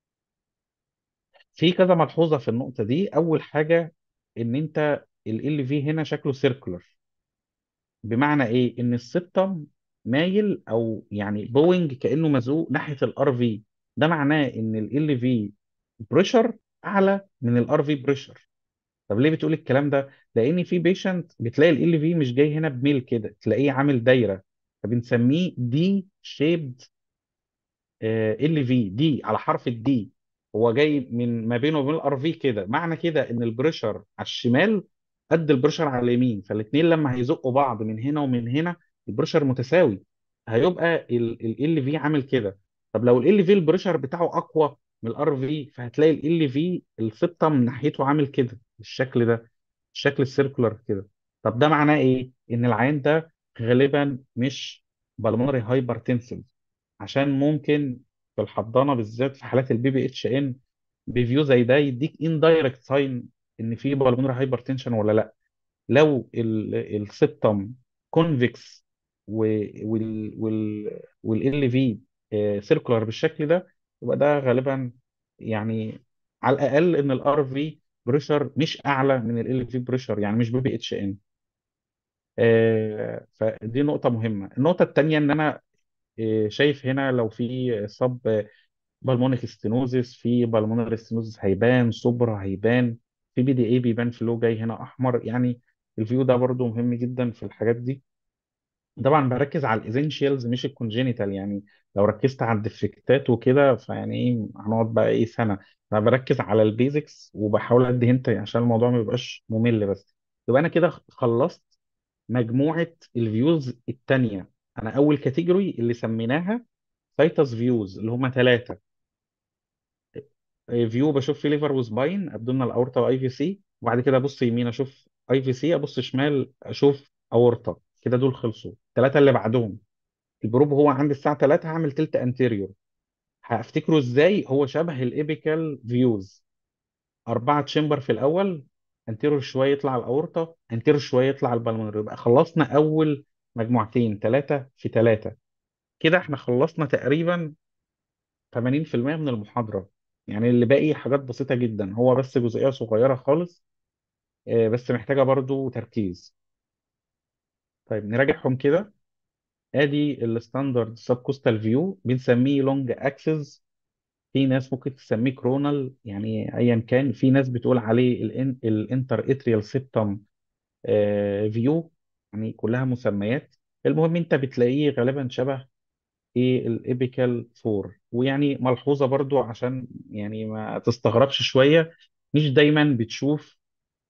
في كذا ملحوظه في النقطه دي اول حاجه ان انت ال في هنا شكله سيركولار بمعنى ايه ان السبتم مايل او يعني بوينج كانه مزوق ناحيه الار في ده معناه ان ال في بريشر اعلى من الار في بريشر طب ليه بتقول الكلام ده لان في بيشنت بتلاقي ال في مش جاي هنا بميل كده تلاقيه عامل دايره فبنسميه دي شيبد ال في دي على حرف الدي هو جاي من ما بينه وبين الار في كده معنى كده ان البريشر على الشمال قد البريشر على اليمين فالاثنين لما هيزقوا بعض من هنا ومن هنا البريشر متساوي هيبقى ال في عامل كده طب لو ال في البريشر بتاعه اقوى من الار في فهتلاقي ال في السبتم من ناحيته عامل كده بالشكل ده الشكل السيركولار كده طب ده معناه ايه ان العين ده غالبا مش بالمونري هايبرتنسيف عشان ممكن في الحضانه بالذات في حالات البي بي اتش ان بيفيو زي ده يديك اندايركت ساين ان في بالمونري هايبرتنشن ولا لا لو السبتم كونفكس وال وال والال في سيركولار بالشكل ده يبقى ده غالبا يعني على الاقل ان الار في بريشر مش اعلى من ال في بريشر يعني مش بي بي اتش ان فدي نقطة مهمة النقطة التانية ان انا آه، شايف هنا لو في صب بالمونيك ستينوزيس في بالمونري ستينوزيس هيبان سوبرا هيبان في بي دي اي بيبان فلو جاي هنا احمر يعني الفيو ده برضو مهم جدا في الحاجات دي طبعا بركز على الايزينشيالز مش الكونجينيتال يعني لو ركزت على الديفكتات وكده فيعني ايه هنقعد بقى ايه سنه انا بركز على البيزكس وبحاول ادي هنت عشان الموضوع ما يبقاش ممل بس يبقى انا كده خلصت مجموعه الفيوز التانيه انا اول كاتيجوري اللي سميناها سايتس فيوز اللي هم ثلاثه فيو بشوف فيه ليفر وسباين ابدومينال اورتا واي في سي وبعد كده ابص يمين اشوف اي في سي ابص شمال اشوف اورتا كده دول خلصوا الثلاثه اللي بعدهم البروب هو عند الساعه 3 هعمل تلت انتيريور هفتكره ازاي هو شبه الابيكال فيوز أربعة تشامبر في الأول انتيرور شوية يطلع الأورطة انتيرور شوية يطلع البلمونري يبقى خلصنا أول مجموعتين ثلاثة في ثلاثة كده احنا خلصنا تقريبا 80% من المحاضرة يعني اللي باقي حاجات بسيطة جدا هو بس جزئية صغيرة خالص آه، بس محتاجة برضو تركيز طيب نراجعهم كده ادي الستاندرد سب كوستال فيو بنسميه لونج اكسس في ناس ممكن تسميه كرونال يعني ايا كان في ناس بتقول عليه الانتر اتريال سيبتم فيو يعني كلها مسميات المهم انت بتلاقيه غالبا شبه ايه الابيكال فور ويعني ملحوظه برضو عشان يعني ما تستغربش شويه مش دايما بتشوف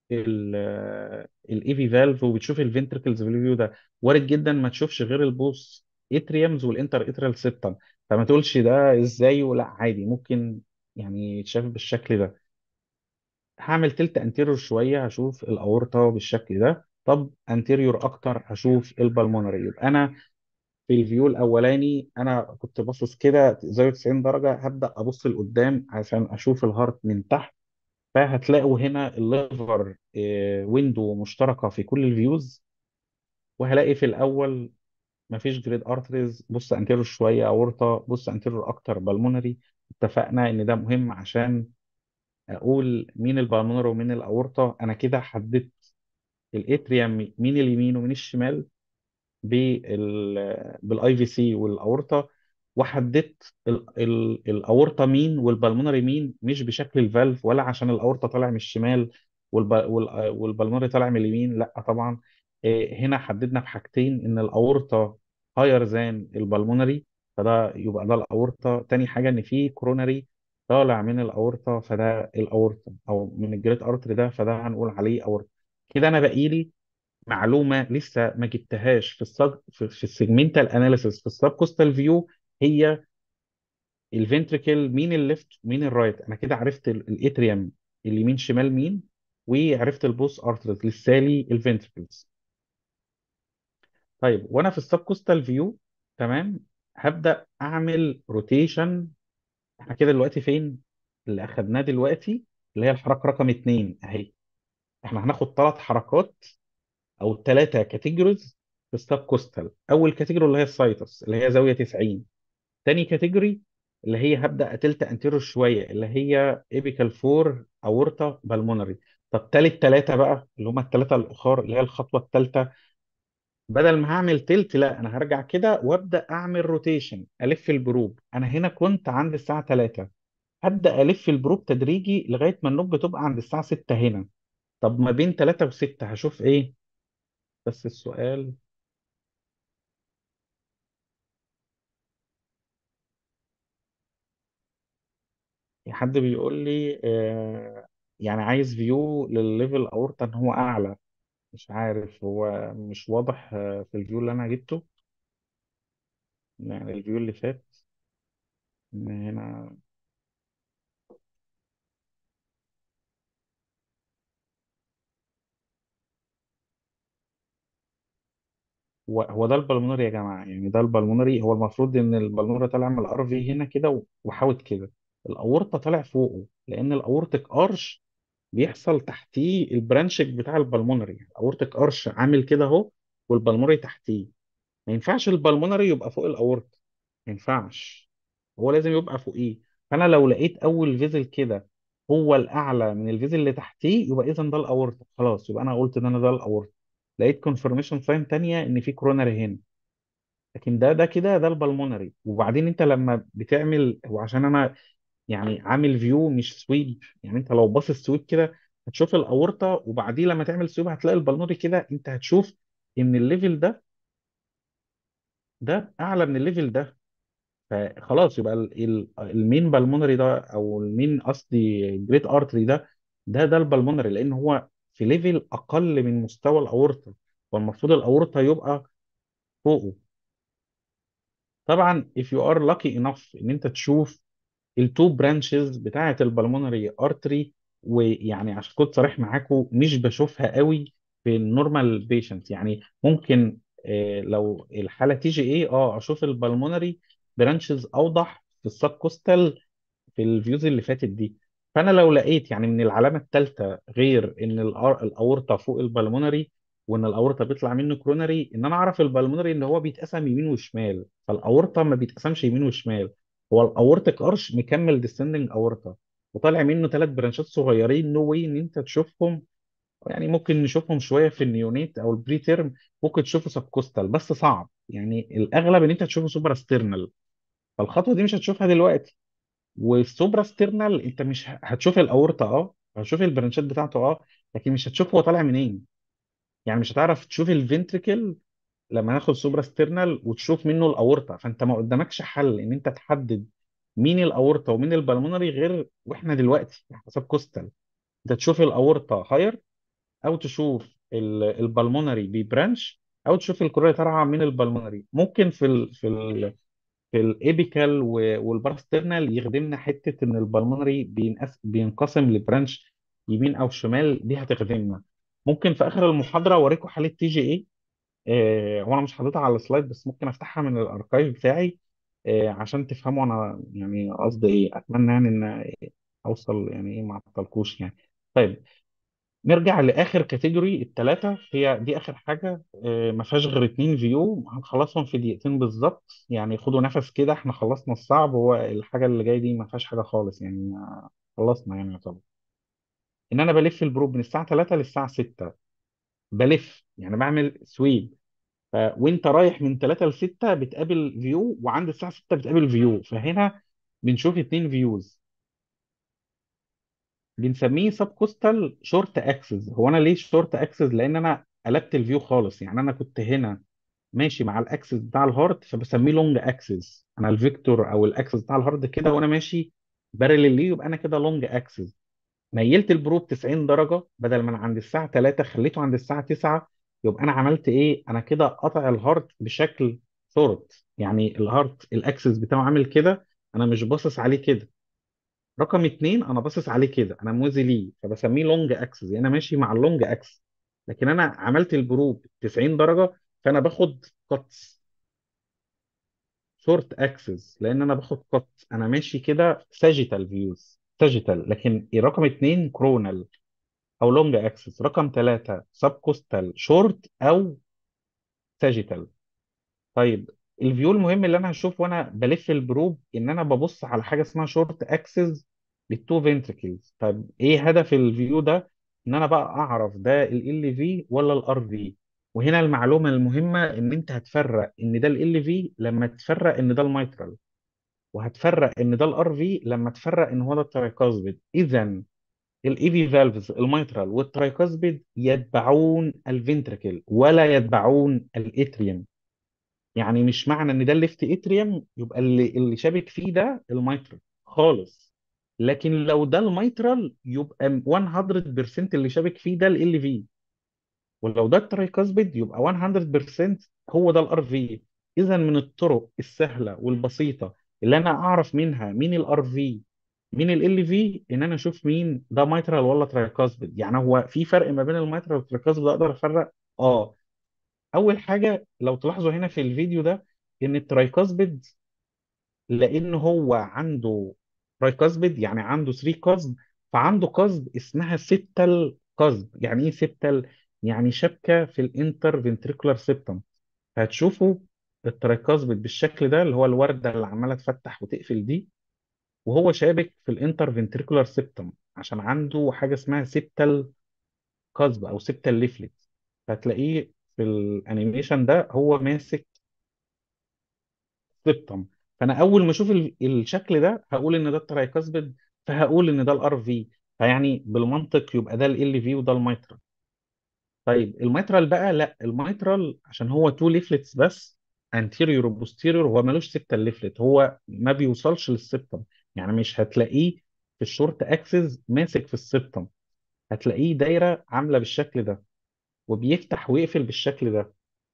الايفي فالف وبتشوف الفنتركلز في الفيو ده وارد جدا ما تشوفش غير البوس اتريومز والانتر اتريال سيبتم فما تقولش ده ازاي ولا عادي ممكن يعني يتشاف بالشكل ده هعمل تلت انتيريور شويه هشوف الاورطه بالشكل ده طب انتيريور اكتر هشوف البلمونري يبقى انا في الفيو الاولاني انا كنت باصص كده زاويه 90 درجه هبدا ابص لقدام عشان اشوف الهارت من تحت فهتلاقوا هنا الليفر ويندو مشتركه في كل الفيوز وهلاقي في الاول مفيش جريد ارتريز بص انتيريور شويه اورطه بص انتيريور اكتر بالمونري اتفقنا ان ده مهم عشان اقول مين البالمونري ومين الاورطه انا كده حددت الاتريوم مين اليمين ومين الشمال بال بالاي في سي والاورطه وحددت ال- ال- الاورطه مين والبلمونري مين مش بشكل الفالف ولا عشان الاورطه طالع من الشمال والب... وال- والبلمونري طالع من اليمين لا طبعا إيه، هنا حددنا بحاجتين ان الاورطه هاير ذان البلمونري فده يبقى ده الاورطه تاني حاجه ان في كورونري طالع من الاورطه فده الاورطه او من الجريت ارتري ده فده هنقول عليه اورطه كده انا باقي لي معلومه لسه ما جبتهاش في السج... في, في السيجمنتال اناليسيس في السب كوستال فيو هي الفنتريكل مين الليفت ومين الرايت انا كده عرفت ال- الاتريوم اليمين شمال مين وعرفت البوس ارترز لسالي الفنتريكلز طيب وانا في السب كوستال فيو تمام هبدا اعمل روتيشن احنا كده دلوقتي فين اللي اخدناه دلوقتي اللي هي الحركه رقم اتنين اهي احنا هناخد ثلاث حركات او ثلاثه كاتيجوريز في السب كوستال اول كاتيجوري اللي هي السايتس اللي هي زاويه 90 تاني كاتيجوري اللي هي هبدا اتلت انتيرور شويه اللي هي ايبيكال فور اورتا بالمونري طب تالت ثلاثه بقى اللي هم الثلاثه الاخر اللي هي الخطوه الثالثه بدل ما هعمل تلت لا انا هرجع كده وابدا اعمل روتيشن الف البروب انا هنا كنت عند الساعه 3 هبدا الف البروب تدريجي لغايه ما النوب تبقى عند الساعه 6 هنا طب ما بين 3 و6 هشوف ايه بس السؤال حد بيقول لي آه يعني عايز فيو للليفل اورتا ان هو اعلى مش عارف هو مش واضح آه في الفيو اللي انا جبته يعني الفيو اللي فات إن هنا هو هو ده البلمونري يا جماعه يعني ده البلمونري هو المفروض ان البلمونري طالع من الار في هنا كده وحاوت كده الاورطه طالع فوقه لان الاورتيك ارش بيحصل تحتيه البرانشنج بتاع البلمونري الاورتيك ارش عامل كده اهو والبلمونري تحتيه ما ينفعش البلمونري يبقى فوق الاورطه ما ينفعش هو لازم يبقى فوقيه فانا لو لقيت اول فيزل كده هو الاعلى من الفيزل اللي تحتيه يبقى اذا ده الاورطه خلاص يبقى انا قلت ان انا ده الاورطه لقيت كونفirmation ساين تانية ان في كوروناري هنا لكن ده ده كده ده البلمونري وبعدين انت لما بتعمل وعشان انا يعني عامل فيو مش سويب يعني انت لو باصص سويب كده هتشوف الاورطه وبعدين لما تعمل سويب هتلاقي البلمونري كده انت هتشوف ان الليفل ده ده اعلى من الليفل ده فخلاص يبقى ال- ال- المين بالمونري ده او المين قصدي جريت ارتري ده ده ده البلمونري لان هو في ليفل اقل من مستوى الاورطه والمفروض الاورطه يبقى فوقه طبعا if you are lucky enough ان انت تشوف التو برانشز بتاعه البلمونري ارتري ويعني عشان كنت صريح معاكم مش بشوفها قوي في النورمال بيشنت يعني ممكن آه، لو الحاله تيجي ايه اه اشوف البلمونري برانشز اوضح في السب كوستال في الفيوز اللي فاتت دي فانا لو لقيت يعني من العلامه الثالثه غير ان الأر- الاورطه فوق البلمونري وان الاورطه بيطلع منه كرونري ان انا اعرف البلمونري ان هو بيتقسم يمين وشمال فالاورطه ما بيتقسمش يمين وشمال هو الاورتيك ارش مكمل ديسندنج اورطه وطالع منه ثلاث برانشات صغيرين نو واي ان انت تشوفهم يعني ممكن نشوفهم شويه في النيونيت او البري تيرم ممكن تشوفه سبكوستال بس صعب يعني الاغلب ان انت تشوفه سوبر ستيرنال فالخطوه دي مش هتشوفها دلوقتي والسوبرا ستيرنال انت مش ه- هتشوف الاورطه اه هتشوف البرانشات بتاعته اه لكن مش هتشوف هو طالع منين يعني مش هتعرف تشوف الفنتريكل لما ناخد سوبرا ستيرنال وتشوف منه الاورطه فانت ما قدامكش حل ان انت تحدد مين الاورطه ومين البلمونري غير واحنا دلوقتي على حسب كوستال انت تشوف الاورطه هاير او تشوف ال- البلمونري بيبرانش او تشوف الكورية طالعه من البلمونري ممكن في ال في ال في الابيكال والباراسترنال يخدمنا حته ان البلمونري بينقس بينقسم لبرانش يمين او شمال دي هتخدمنا ممكن في اخر المحاضره اوريكم حاله تي جي ايه آه، هو انا مش حاططها على السلايد بس ممكن افتحها من الاركايف بتاعي آه، عشان تفهموا انا يعني قصدي ايه اتمنى يعني ان اوصل يعني ايه ما اعطلكوش يعني طيب نرجع لاخر كاتيجوري الثلاثه هي دي اخر حاجه آه، ما فيهاش غير اتنين فيو هنخلصهم في دقيقتين بالظبط يعني خدوا نفس كده احنا خلصنا الصعب هو الحاجه اللي جايه دي ما فيهاش حاجه خالص يعني آه، خلصنا يعني يعتبر ان انا بلف البروب من الساعه 3 للساعه 6 بلف يعني بعمل سويب ف... وانت رايح من 3 ل 6 بتقابل فيو وعند الساعه 6 بتقابل فيو فهنا بنشوف اتنين فيوز بنسميه سب كوستال شورت اكسس هو انا ليه شورت اكسس لان انا قلبت الفيو خالص يعني انا كنت هنا ماشي مع الاكسس بتاع الهارد فبسميه لونج اكسس انا الفيكتور او الاكسس بتاع الهارد كده وانا ماشي بارلل ليه يبقى انا كده لونج اكسس نيلت البروب 90 درجه بدل ما انا عند الساعه 3 خليته عند الساعه 9 يبقى انا عملت ايه انا كده قطع الهارد بشكل شورت يعني الهارد الاكسس بتاعه عامل كده انا مش باصص عليه كده رقم اتنين انا باصص عليه كده انا موازي ليه فبسميه لونج اكسس يعني انا ماشي مع اللونج اكسس لكن انا عملت البروب 90 درجه فانا باخد كاتس شورت اكسس لان انا باخد كات انا ماشي كده ساجيتال فيوز ساجيتال لكن رقم اتنين كرونال او لونج اكسس رقم ثلاثة سب كوستال شورت او ساجيتال طيب الفيو المهم اللي انا هشوفه وانا بلف البروب ان انا ببص على حاجه اسمها شورت اكسس للتو فنتركلز طب ايه هدف الفيو ده ان انا بقى اعرف ده ال في ولا الار في وهنا المعلومه المهمه ان انت هتفرق ان ده ال في لما تفرق ان ده الميترال وهتفرق ان ده الار في لما تفرق ان هو ده الترايكاسبيد اذا الاي في فالفز الميترال والترايكاسبيد يتبعون الفنتركل ولا يتبعون الاتريوم يعني مش معنى ان ده الليفت اتريوم يبقى اللي اللي شابك فيه ده الميترال خالص لكن لو ده الميترال يبقى 100% اللي شابك فيه ده ال في ولو ده الترايكاسبيد يبقى 100% هو ده الار في اذا من الطرق السهله والبسيطه اللي انا اعرف منها مين الار في مين ال في ان انا اشوف مين ده ميترال ولا ترايكاسبيد يعني هو في فرق ما بين الميترال والترايكاسبيد اقدر افرق اه اول حاجه لو تلاحظوا هنا في الفيديو ده ان الترايكاسبيد لان هو عنده ترايكاسبيد يعني عنده 3 قصب فعنده قصب اسمها سيبتال قصب يعني ايه سيبتال يعني شبكه في الانتر فنتريكولار سيبتم فهتشوفوا الترايكاسبيد بالشكل ده اللي هو الورده اللي عماله تفتح وتقفل دي وهو شابك في الانتر فنتريكولار سيبتم عشان عنده حاجه اسمها سيبتال قصب او سيبتال ليفلت فتلاقيه في الانيميشن ده هو ماسك سيبتم فانا اول ما اشوف ال- الشكل ده هقول ان ده الترايكاسبيد فهقول ان ده الار في فيعني بالمنطق يبقى ده ال في وده الميترال طيب الميترال بقى لا الميترال عشان هو تو ليفلتس بس انتيريور وبوستيريور هو ملوش سيبتال ليفلت هو ما بيوصلش للسيبتم يعني مش هتلاقيه في الشورت اكسس ماسك في السيبتم هتلاقيه دايره عامله بالشكل ده وبيفتح ويقفل بالشكل ده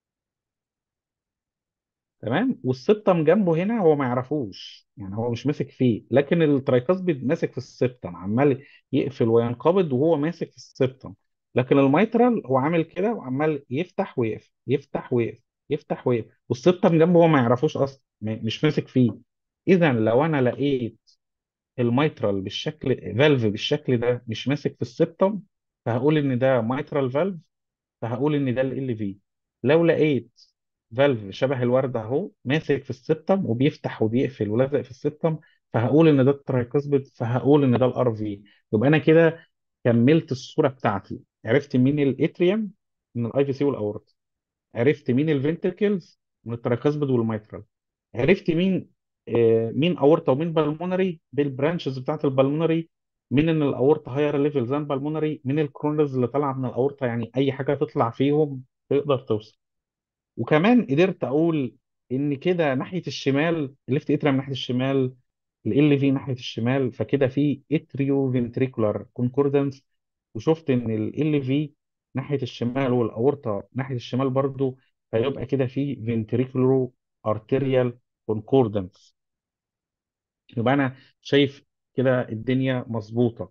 تمام والسبتم جنبه هنا هو ما يعرفوش يعني هو مش ماسك فيه لكن الترايكاسبيد ماسك في السبتم عمال يقفل وينقبض وهو ماسك في السبتم لكن الميترال هو عامل كده وعمال يفتح ويقفل يفتح ويقفل يفتح ويقفل والسبتم جنبه هو ما يعرفوش اصلا م- مش ماسك فيه اذا لو انا لقيت الميترال بالشكل فالف بالشكل ده مش ماسك في السبتم فهقول ان ده ميترال فالف فهقول ان ده ال في لو لقيت فالف شبه الورده اهو ماسك في السبتم وبيفتح وبيقفل ولازق في السبتم فهقول ان ده الترايكاسبيد فهقول ان ده الار في يبقى انا كده كملت الصوره بتاعتي عرفت مين الاتريوم من الاي في سي والاورت عرفت مين الفنتركلز من الترايكاسبيد والميترال عرفت مين آه، مين اورتا ومين بالمونري بالبرانشز بتاعت البالمونري مين ان الاورتا هاير ليفل زان بالمونري مين الكرونز اللي طالعه من الاورتا يعني اي حاجه تطلع فيهم تقدر توصل وكمان قدرت اقول ان كده ناحيه الشمال الليفت اتريم ناحيه الشمال ال في ناحيه الشمال فكده في اتريو فنتريكولار كونكوردنس وشفت ان ال في ناحيه الشمال والاورطه ناحيه الشمال برضو فيبقى كده في فنتريكولو ارتيريال كونكوردنس يبقى انا شايف كده الدنيا مظبوطه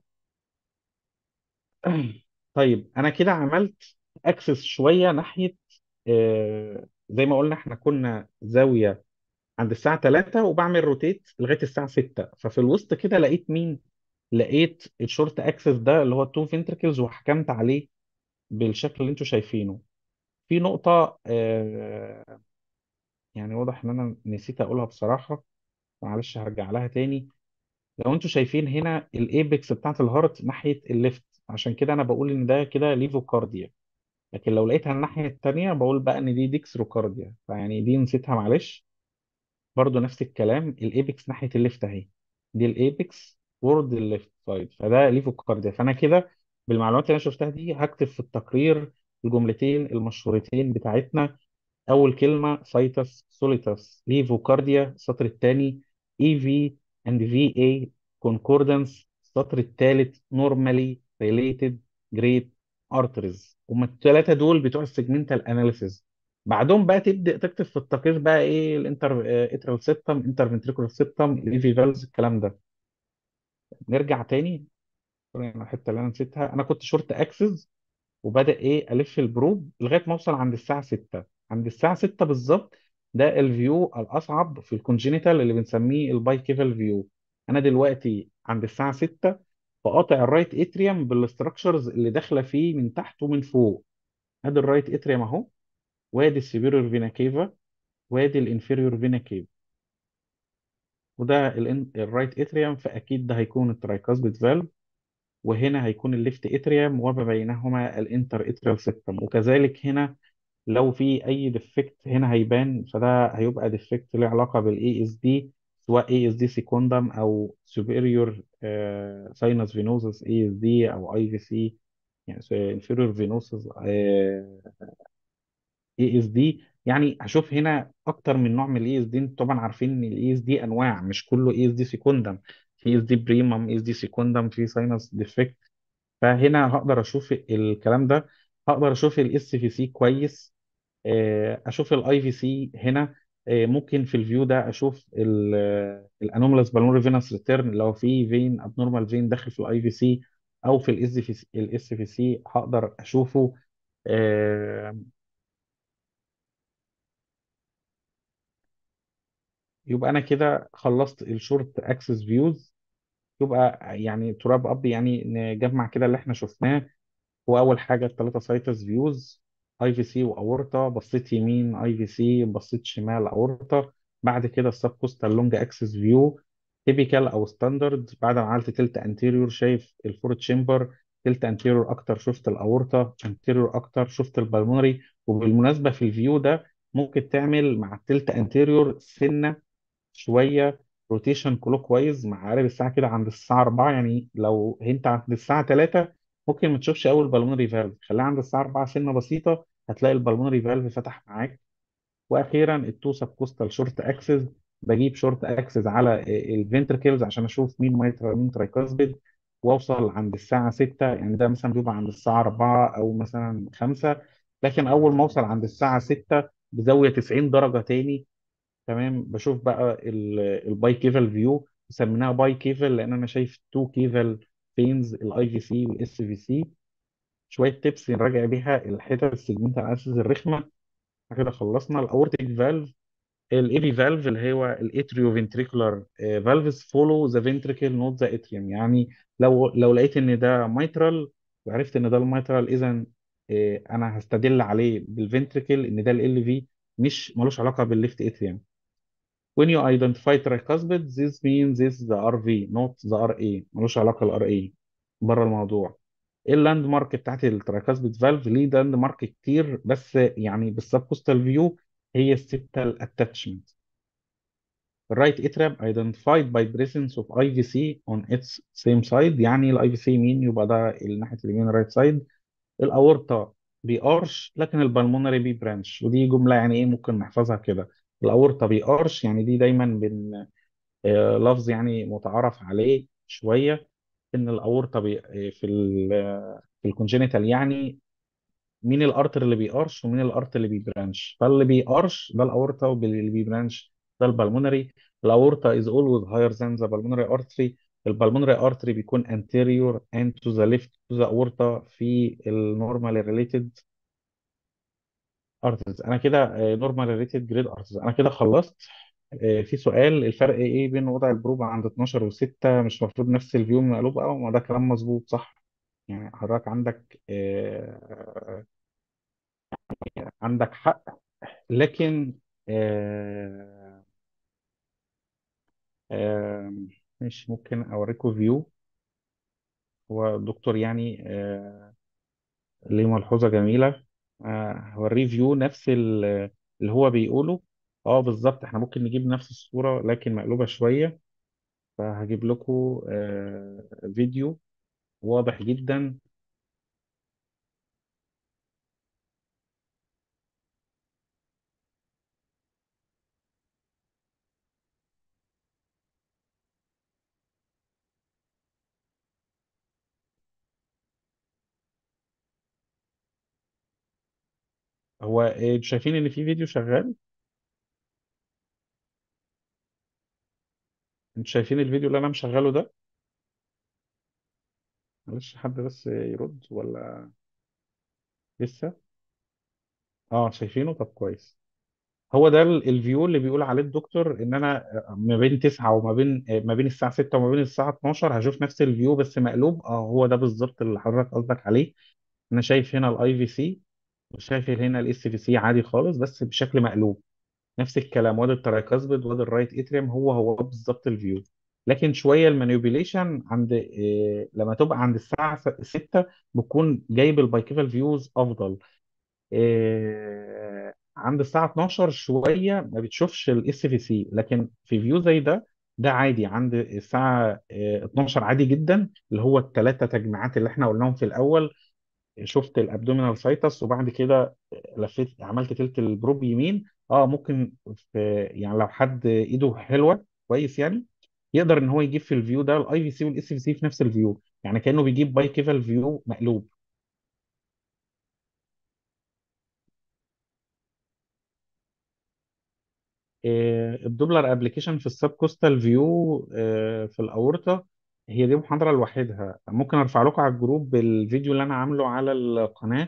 طيب انا كده عملت اكسس شويه ناحيه آه، زي ما قلنا احنا كنا زاويه عند الساعه 3 وبعمل روتيت لغايه الساعه 6 ففي الوسط كده لقيت مين لقيت الشورت اكسس ده اللي هو التو فينتركلز وحكمت عليه بالشكل اللي انتوا شايفينه في نقطه آه، يعني واضح ان انا نسيت اقولها بصراحه معلش هرجع لها تاني لو انتوا شايفين هنا الايبكس بتاعت الهارت ناحيه الليفت عشان كده انا بقول ان ده كده ليفوكارديا لكن لو لقيتها الناحيه التانيه بقول بقى ان دي ديكستروكارديا فيعني دي نسيتها معلش برضو نفس الكلام الايبكس ناحيه الليفت اهي دي الايبكس وورد الليفت سايد فده ليفوكارديا فانا كده بالمعلومات اللي انا شفتها دي هكتب في التقرير الجملتين المشهورتين بتاعتنا أول كلمة سايتس سوليتس ليفوكارديا السطر الثاني اي في اند في اي كونكوردنس السطر الثالث نورمالي ريليتد جريت ارتريز هما الثلاثة دول بتوع السيجمنتال اناليسيز بعدهم بقى تبدأ تكتب في التقرير بقى ايه الانتر اترال سيبتم انتر فنتريكولار سيبتم الاي في فالز الكلام ده نرجع تاني الحته اللي انا نسيتها انا كنت شورت اكسس وبدأ ايه الف البروب لغايه ما اوصل عند الساعه 6 عند الساعه 6 بالظبط ده الفيو الاصعب في الكونجينيتال اللي بنسميه الباي كيفال فيو انا دلوقتي عند الساعه 6 فقاطع الرايت اتريوم بالاستراكشرز اللي داخله فيه من تحت ومن فوق ادي الرايت اتريوم اهو وادي السيبيريور فينا كيفا وادي الانفيريور فينا كيفا وده الان- الرايت اتريوم فاكيد ده هيكون الترايكاسبيد فالف وهنا هيكون الليفت اتريوم وما بينهما الانتر اتريال سيبتم وكذلك هنا لو في اي ديفكت هنا هيبان فده هيبقى ديفكت له علاقه بالاي اس دي سواء اي اس دي سيكوندم او سوبيريور ساينس فينوزس اي اس دي او اي في سي يعني انفيريور فينوسس اي اس دي يعني هشوف هنا اكتر من نوع من الاي اس دي انتوا طبعا عارفين ان الاي اس دي انواع مش كله اي اس دي سيكوندم في اي اس دي بريمم اي اس دي سيكوندم في ساينس ديفكت فهنا هقدر اشوف الكلام ده هقدر اشوف الاس في سي كويس آه، اشوف الاي في سي هنا آه، ممكن في الفيو ده اشوف الانومالس بالمونري فينس ريتيرن لو في فين ابنورمال فين داخل في الاي في سي او في الاس في سي الاس في سي هقدر اشوفه آه، يبقى انا كده خلصت الشورت اكسس فيوز يبقى يعني تراب اب يعني نجمع كده اللي احنا شفناه هو اول حاجه الثلاثه سايتس فيوز اي في سي واورتا بصيت يمين اي في سي بصيت شمال اورتا بعد كده السب كوستال لونج اكسس فيو تيبيكال او ستاندرد بعد ما عملت تلت انتيريور شايف الفور تشامبر تلت انتيريور اكتر شفت الاورتا انتيريور اكتر شفت البلمونري وبالمناسبه في الفيو ده ممكن تعمل مع التلت انتيريور سنه شويه روتيشن كلوك وايز مع عقارب الساعه كده عند الساعه 4 يعني لو انت عند الساعه 3 ممكن ما تشوفش اول بالمونري فالف خليها عند الساعه 4 سنه بسيطه هتلاقي البالمونري فالف فتح معاك واخيرا التو سب كوستال شورت اكسس بجيب شورت اكسس على الفنتركلز عشان اشوف مين مايترال مين ترايكاسبيد واوصل عند الساعه 6 يعني ده مثلا بيبقى عند الساعه 4 او مثلا 5 لكن اول ما اوصل عند الساعه 6 بزاويه 90 درجه تاني تمام بشوف بقى الباي كيفال فيو سميناها باي كيفال لان انا شايف تو كيفال فينز الاي في سي والاس في سي شويه تيبس نراجع بيها الحتت السيجمنت اناليسيس الرخمه كده خلصنا الاورتيك فالف الاي في فالف اللي هو الاتريو فنتريكولار فالفز فولو ذا فنتريكل نوت ذا اتريوم يعني لو لو لقيت ان ده مايترال وعرفت ان ده المايترال اذا انا هستدل عليه بالفنتريكل ان ده ال في مش ملوش علاقه بالليفت اتريوم when you identify tricuspid this means this is the RV not the RA ملوش علاقه الار اي بره الموضوع ايه اللاند مارك بتاعت الترايكاسبيد فالف ليه لاند مارك كتير بس يعني بالسبكوستال فيو هي السبتال اتاتشمنت الرايت اتريم identified by presence of IVC on its same side يعني الاي في سي يمين يبقى ده الناحيه اليمين رايت سايد الاورطه بيقارش لكن البلمونري بي برانش ودي جمله يعني ايه ممكن نحفظها كده الاورطه بيقارش يعني دي دايما بن آه، لفظ يعني متعارف عليه شويه ان الاورطه بي آه، في ال آه، في الكونجينيتال يعني مين الارتر اللي بيقرش ومين الارتر اللي بيبرانش فاللي بيقرش ده الاورطه واللي بيبرانش ده البلمونري الاورطه is always higher than the pulmonary artery البلمونري artery بيكون anterior and to the left to the aorta في النورمال related arteries انا كده نورمال related grade arteries انا كده خلصت آه، في سؤال الفرق ايه بين وضع البروب عند 12 و6 مش المفروض نفس الفيو من مقلوب اه ما ده كلام مظبوط صح يعني حضرتك عندك آه، عندك حق لكن آه آه مش ممكن اوريكم فيو هو الدكتور يعني آه ليه ملحوظة جميلة آه هوريه فيو نفس ال- اللي هو بيقوله اه بالظبط احنا ممكن نجيب نفس الصورة لكن مقلوبة شوية فهجيب لكم آه فيديو واضح جدا هو آه، انتوا شايفين ان في فيديو شغال انتوا شايفين الفيديو اللي انا مشغله ده معلش حد بس يرد ولا لسه اه شايفينه طب كويس هو ده ال- الفيو اللي بيقول عليه الدكتور ان انا ما بين 9 وما بين ما بين الساعه 6 وما بين الساعه 12 هشوف نفس الفيو بس مقلوب اه هو ده بالظبط اللي حضرتك قصدك عليه انا شايف هنا الاي في سي وشايف هنا الاس في سي عادي خالص بس بشكل مقلوب نفس الكلام وادي الترايكاسبيد وادي الرايت اتريم هو هو بالظبط الفيو لكن شويه المانيبيوليشن عند إيه لما تبقى عند الساعه 6 بتكون جايب البايكيفال فيوز افضل آه، عند الساعة 12 شوية ما بتشوفش الاس في سي لكن في فيو زي ده ده عادي عند الساعة آه، 12 عادي جدا اللي هو الثلاثة تجميعات اللي احنا قلناهم في الأول شفت الابدومينال سايتس وبعد كده لفيت عملت تلت البروب يمين اه ممكن في يعني لو حد ايده حلوة كويس يعني يقدر ان هو يجيب في الفيو ده الاي في سي والاس في سي في نفس الفيو يعني كأنه بيجيب باي كيفال فيو مقلوب آه، الدوبلر ابلكيشن في السب كوستال فيو آه، في الاورطه هي دي محاضره لوحدها ممكن ارفع لكم على الجروب الفيديو اللي انا عامله على القناه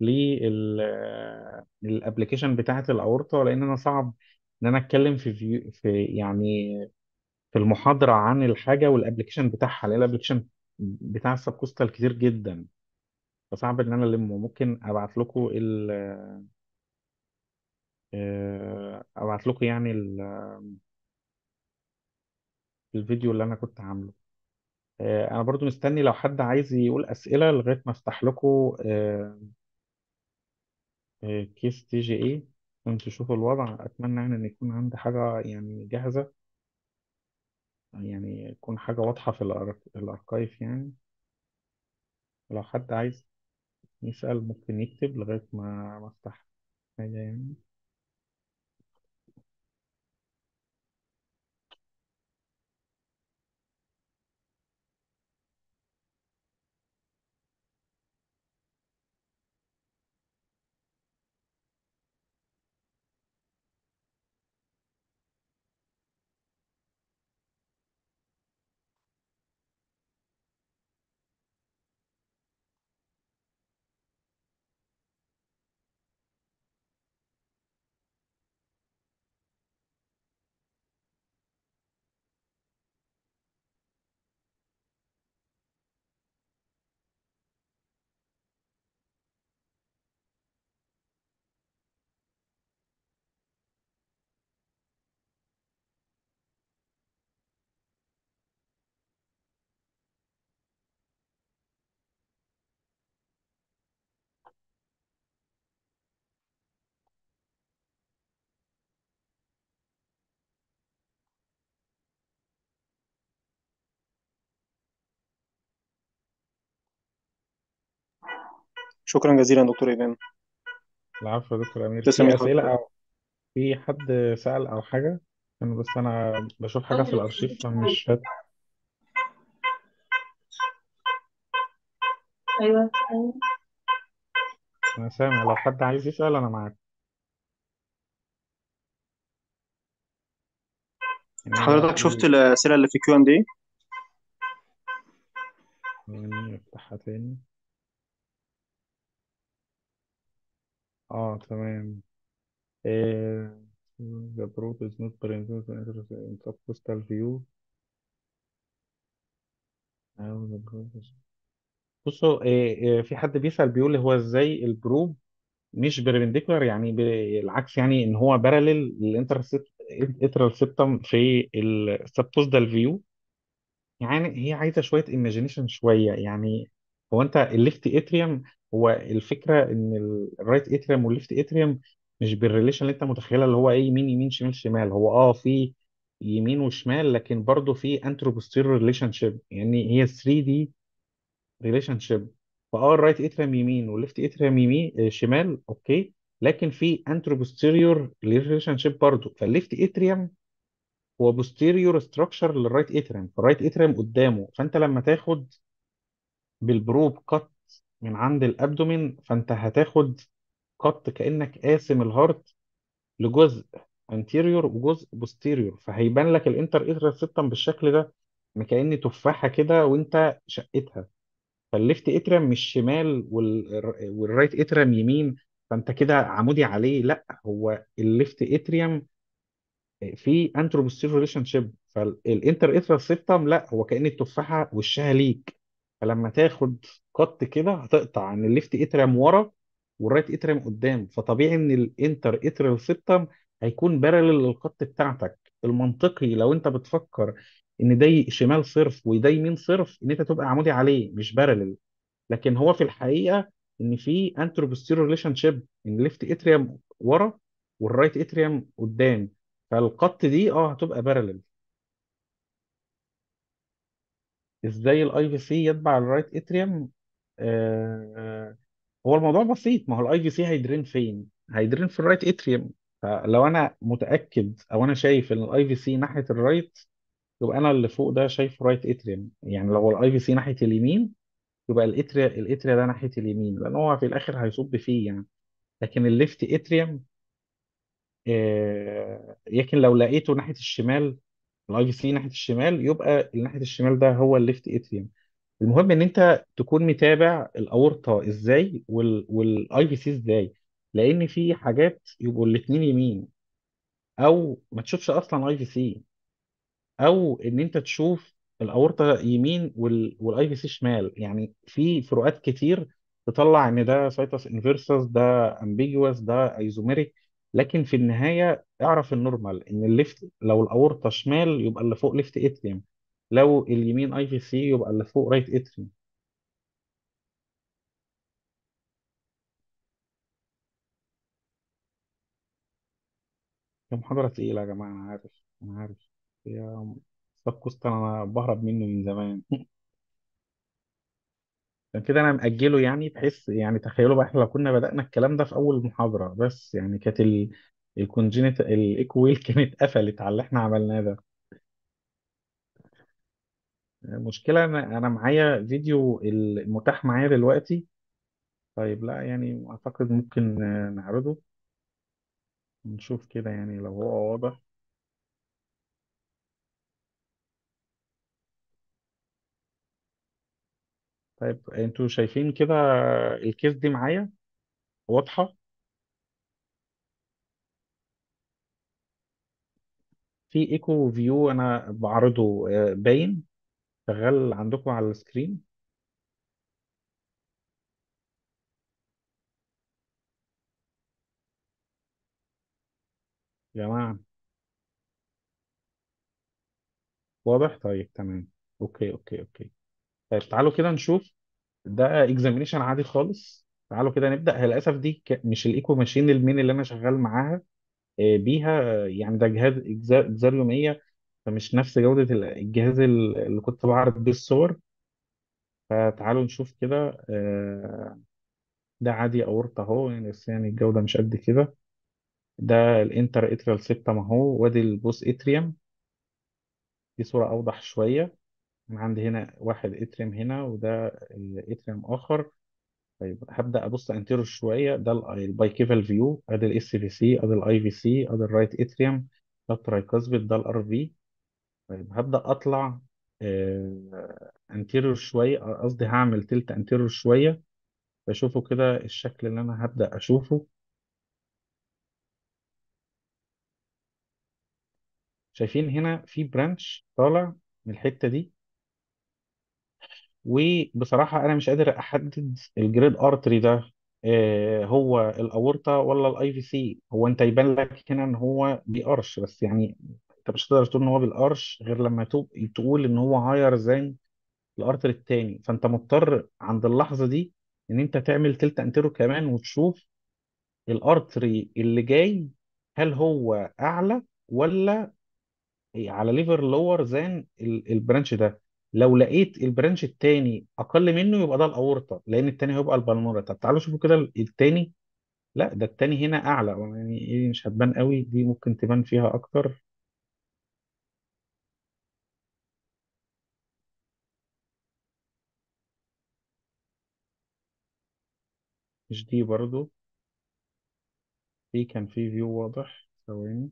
للابلكيشن بتاعه الاورطه لان انا صعب ان انا اتكلم في فيو في يعني في المحاضره عن الحاجه والابلكيشن بتاعها لان الابلكيشن بتاع السب كوستال كتير جدا فصعب ان انا المه ممكن ابعت لكم ال آه، ابعت لكم يعني ال- الفيديو اللي انا كنت عامله آه، انا برضو مستني لو حد عايز يقول اسئله لغايه ما افتح لكم آه، آه، كيس تي جي اي انتوا تشوفوا الوضع اتمنى يعني ان يكون عندي حاجه يعني جاهزه يعني يكون حاجه واضحه في الأر- الاركايف يعني لو حد عايز يسال ممكن يكتب لغايه ما ما افتح حاجه يعني شكرا جزيلا دكتور إيمان العفو يا دكتور امير تسلم في يا اسئله حضرتك او في حد سأل او حاجه انا بس انا بشوف حاجه في الارشيف فمش فات ايوه ايوه انا سامع لو حد عايز يسأل انا معاك يعني حضرتك شفت الأسئلة اللي في كيو أند إيه يعني افتحها تاني اه تمام إيه... The proof is not presented in subpostal view أو the proof is- بصوا إيه إيه في حد بيسأل بيقول هو ازاي البروف مش بربنديكولار يعني بالعكس يعني ان هو باراليل للانترال سيبتم في السبوزدال فيو يعني هي عايزه شويه ايماجينيشن شويه يعني هو انت الليفت اتريوم هو الفكره ان الرايت اتريوم والليفت اتريوم مش بالريليشن اللي انت متخيلها اللي هو ايه يمين يمين شمال شمال هو اه في يمين وشمال لكن برضه في انترو بوستيريور ريليشن شيب يعني هي 3 دي ريليشن شيب فاه الرايت اتريوم يمين والليفت اتريوم يمين آه، شمال اوكي لكن في انترو بوستيريور ريليشن شيب برضه فالليفت اتريوم هو بوستيريور ستراكشر للرايت اتريم فالرايت اتريم قدامه فانت لما تاخد بالبروب كات من عند الابدومين فانت هتاخد كات كانك قاسم الهارت لجزء انتيريور وجزء بوستيريور فهيبان لك الانتر اتريال سيستم بالشكل ده ان كأن تفاحه كده وانت شقتها فالليفت اتريم مش شمال وال... والرايت اتريم يمين فانت كده عمودي عليه لا هو الليفت اتريم في انترو بوستيريور ريليشن شيب فالانتر اترال سيبتم لا هو كأن التفاحه وشها ليك فلما تاخد قط كده هتقطع عن الليفت اتريم ورا والرايت اتريم قدام فطبيعي ان الانتر اترال سيبتم هيكون بارلل للخط بتاعتك المنطقي لو انت بتفكر ان ده شمال صرف وده يمين صرف ان انت تبقى عمودي عليه مش بارلل لكن هو في الحقيقه ان في انترو بوستيريور ريليشن شيب ان الليفت اتريم ورا والرايت اتريم قدام فالقط دي اه هتبقى بارلل ازاي الاي في سي يتبع الرايت اتريم آه آه، هو الموضوع بسيط ما هو الاي في سي هيدرين فين هيدرين في الرايت اتريم فلو انا متاكد او انا شايف ان الاي في سي ناحيه الرايت يبقى انا اللي فوق ده شايف رايت اتريم يعني لو الاي في سي ناحيه اليمين يبقى الاتريا الاتريا ده ناحيه اليمين لان هو في الاخر هيصب فيه يعني لكن الليفت اتريم آه، لكن لو لقيته ناحيه الشمال الاي في سي ناحيه الشمال يبقى ناحيه الشمال ده هو الليفت اتريوم المهم ان انت تكون متابع الاورطه ازاي والاي في سي ازاي لان في حاجات يبقوا الاثنين يمين او ما تشوفش اصلا اي في سي او ان انت تشوف الاورطه يمين والاي في سي شمال يعني في فروقات كتير تطلع ان ده سايتس انفيرسس ده امبيجوس ده ايزوميريك لكن في النهايه اعرف النورمال ان الليفت لو الاورطه شمال يبقى اللي فوق ليفت اتريوم لو اليمين اي في سي يبقى اللي فوق رايت اتريوم هي محاضره تقيله يا جماعه انا عارف انا عارف هي سب كوست انا بهرب منه من زمان عشان كده انا مأجله يعني بحيث يعني تخيلوا بقى احنا لو كنا بدأنا الكلام ده في اول محاضرة بس يعني كانت ال الكونجينيت الايكويل كانت قفلت على اللي احنا عملناه ده المشكلة انا انا معايا فيديو المتاح معايا دلوقتي طيب لا يعني اعتقد ممكن آه، نعرضه نشوف كده يعني لو هو واضح طيب انتوا شايفين كده الكيس دي معايا واضحة في ايكو فيو انا بعرضه آه، باين شغال عندكم على السكرين يا جماعة واضح طيب تمام اوكي اوكي اوكي طيب تعالوا كده نشوف ده اكزامينيشن عادي خالص تعالوا كده نبدأ هي للأسف دي ك- مش الإيكو ماشين المين اللي أنا شغال معاها آه، بيها آه، يعني ده جهاز إكزا- إكزاريو 100 فمش نفس جودة ال- الجهاز ال- اللي كنت بعرض بيه الصور فتعالوا نشوف كده آه، ده عادي اورطه اهو يعني بس يعني الجوده مش قد كده ده الانتر اتريال سيبتم اهو وادي البوس اتريوم دي صوره اوضح شويه انا عندي هنا واحد اتريوم هنا وده الاتريوم اخر طيب هبدا ابص انتيرو شويه ده البايكيفال فيو ادي الاس في سي ادي الاي في سي ادي الرايت اتريوم ده الترايكاسبيد ده الار في طيب هبدا اطلع انتيريور شويه قصدي هعمل تلت انتيريور شويه بشوفه كده الشكل اللي انا هبدا اشوفه شايفين هنا في برانش طالع من الحته دي وبصراحه انا مش قادر احدد الجريد ارتري ده آه، هو الاورطه ولا الاي في سي هو انت يبان لك هنا ان هو بيقرش بس يعني انت مش هتقدر تقول ان هو بالقرش غير لما تو- تقول ان هو هاير ذان الارتري التاني فانت مضطر عند اللحظه دي ان انت تعمل تلت انترو كمان وتشوف الارتري اللي جاي هل هو اعلى ولا على ليفر لور ذان البرانش ده لو لقيت البرانش التاني اقل منه يبقى ده الاورطه لان التاني هيبقى البلمونرا طب تعالوا شوفوا كده التاني لا ده التاني هنا اعلى يعني ايه مش هتبان قوي دي ممكن تبان فيها اكتر مش دي برضو في كان في فيو واضح ثواني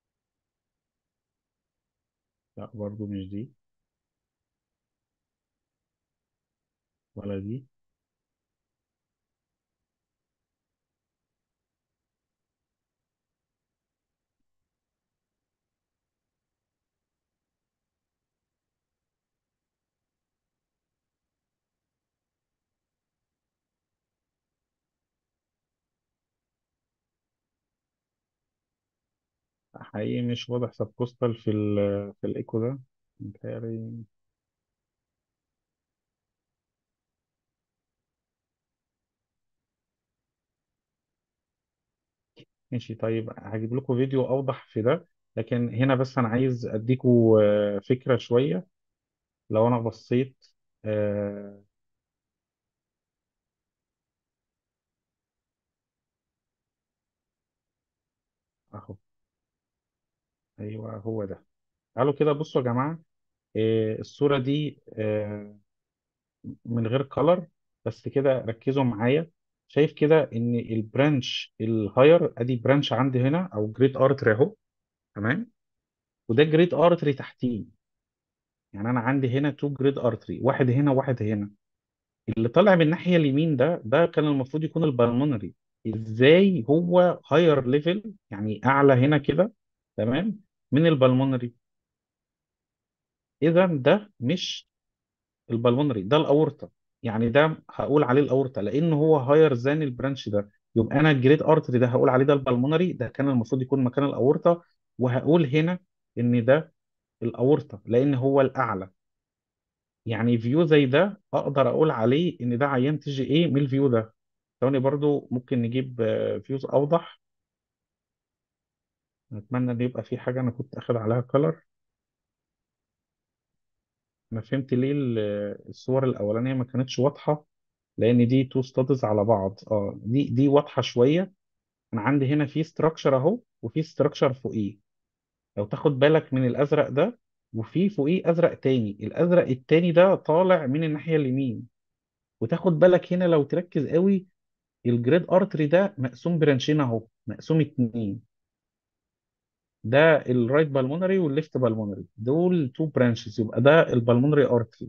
لا برضو مش دي ولا دي حقيقي مش واضح سبكوستال في ال في الايكو ده متهيألي ماشي طيب هجيب لكم فيديو اوضح في ده لكن هنا بس انا عايز اديكم آه، فكرة شوية لو انا بصيت آه، اهو ايوه هو ده تعالوا كده بصوا يا جماعة آه، الصورة دي آه، من غير كلر بس كده ركزوا معايا شايف كده ان البرانش الهاير ادي برانش عندي هنا او جريد ارتري اهو تمام وده جريد ارتري تحتيه يعني انا عندي هنا تو جريد ارتري واحد هنا وواحد هنا اللي طالع من الناحيه اليمين ده ده كان المفروض يكون البلمونري ازاي هو هاير ليفل يعني اعلى هنا كده تمام من البلمونري اذا ده مش البلمونري ده الاورطه يعني ده هقول عليه الاورطه لان هو هاير ذان البرانش ده يبقى انا الجريد ارتري ده هقول عليه ده البلمونري ده كان المفروض يكون مكان الاورطه وهقول هنا ان ده الاورطه لان هو الاعلى يعني فيو زي ده اقدر اقول عليه ان ده عيان تي جي ايه من الفيو ده ثواني برضو ممكن نجيب آه، فيوز اوضح نتمنى ان يبقى في حاجه انا كنت اخد عليها كلر انا فهمت ليه ال- الصور الاولانيه ما كانتش واضحه لان دي تو ستادز على بعض اه دي دي واضحه شويه انا عندي هنا في ستراكشر اهو وفي ستراكشر فوقيه لو تاخد بالك من الازرق ده وفي فوقيه ازرق تاني الازرق التاني ده طالع من الناحيه اليمين وتاخد بالك هنا لو تركز قوي الجريد ارتري ده مقسوم برانشين اهو مقسوم اتنين ده الرايت بالمونري والليفت بالمونري دول تو برانشز يبقى ده البالمونري ارتري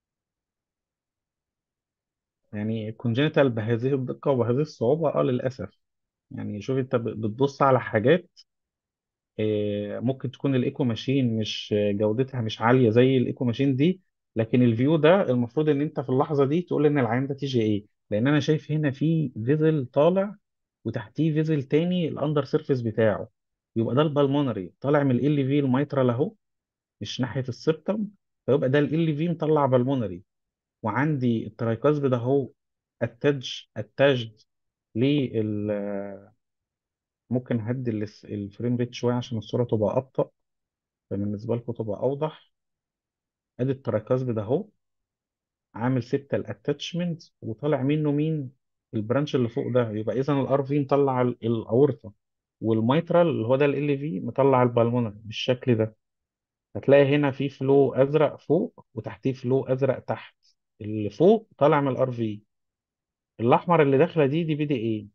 يعني كونجنتال بهذه الدقه وبهذه الصعوبه اه للاسف يعني شوف انت ب- بتبص على حاجات آه، ممكن تكون الايكو ماشين مش آه، جودتها مش عاليه زي الايكو ماشين دي لكن الفيو ده المفروض ان انت في اللحظه دي تقول ان العين ده تي جي ايه لان انا شايف هنا في فيزل طالع وتحتيه فيزل تاني الاندر سيرفيس بتاعه يبقى ده البلمونري طالع من ال في الميترال اهو مش ناحيه السبتم فيبقى ده ال في مطلع بالمونري وعندي الترايكاسبيد اهو اتاج اتاجد لل ممكن اهدي الس- الفريم ريت شويه عشان الصوره تبقى ابطأ فبالنسبه لكم تبقى اوضح ادي الترايكاسبيد اهو عامل ستة الاتاتشمنت وطالع منه مين البرانش اللي فوق ده يبقى اذا الار في مطلع ال- الاورطه والميترال اللي هو ده ال في مطلع البلمونري بالشكل ده هتلاقي هنا في فلو ازرق فوق وتحتيه فلو ازرق تحت اللي فوق طالع من الار في الاحمر اللي داخله دي دي بي دي ايه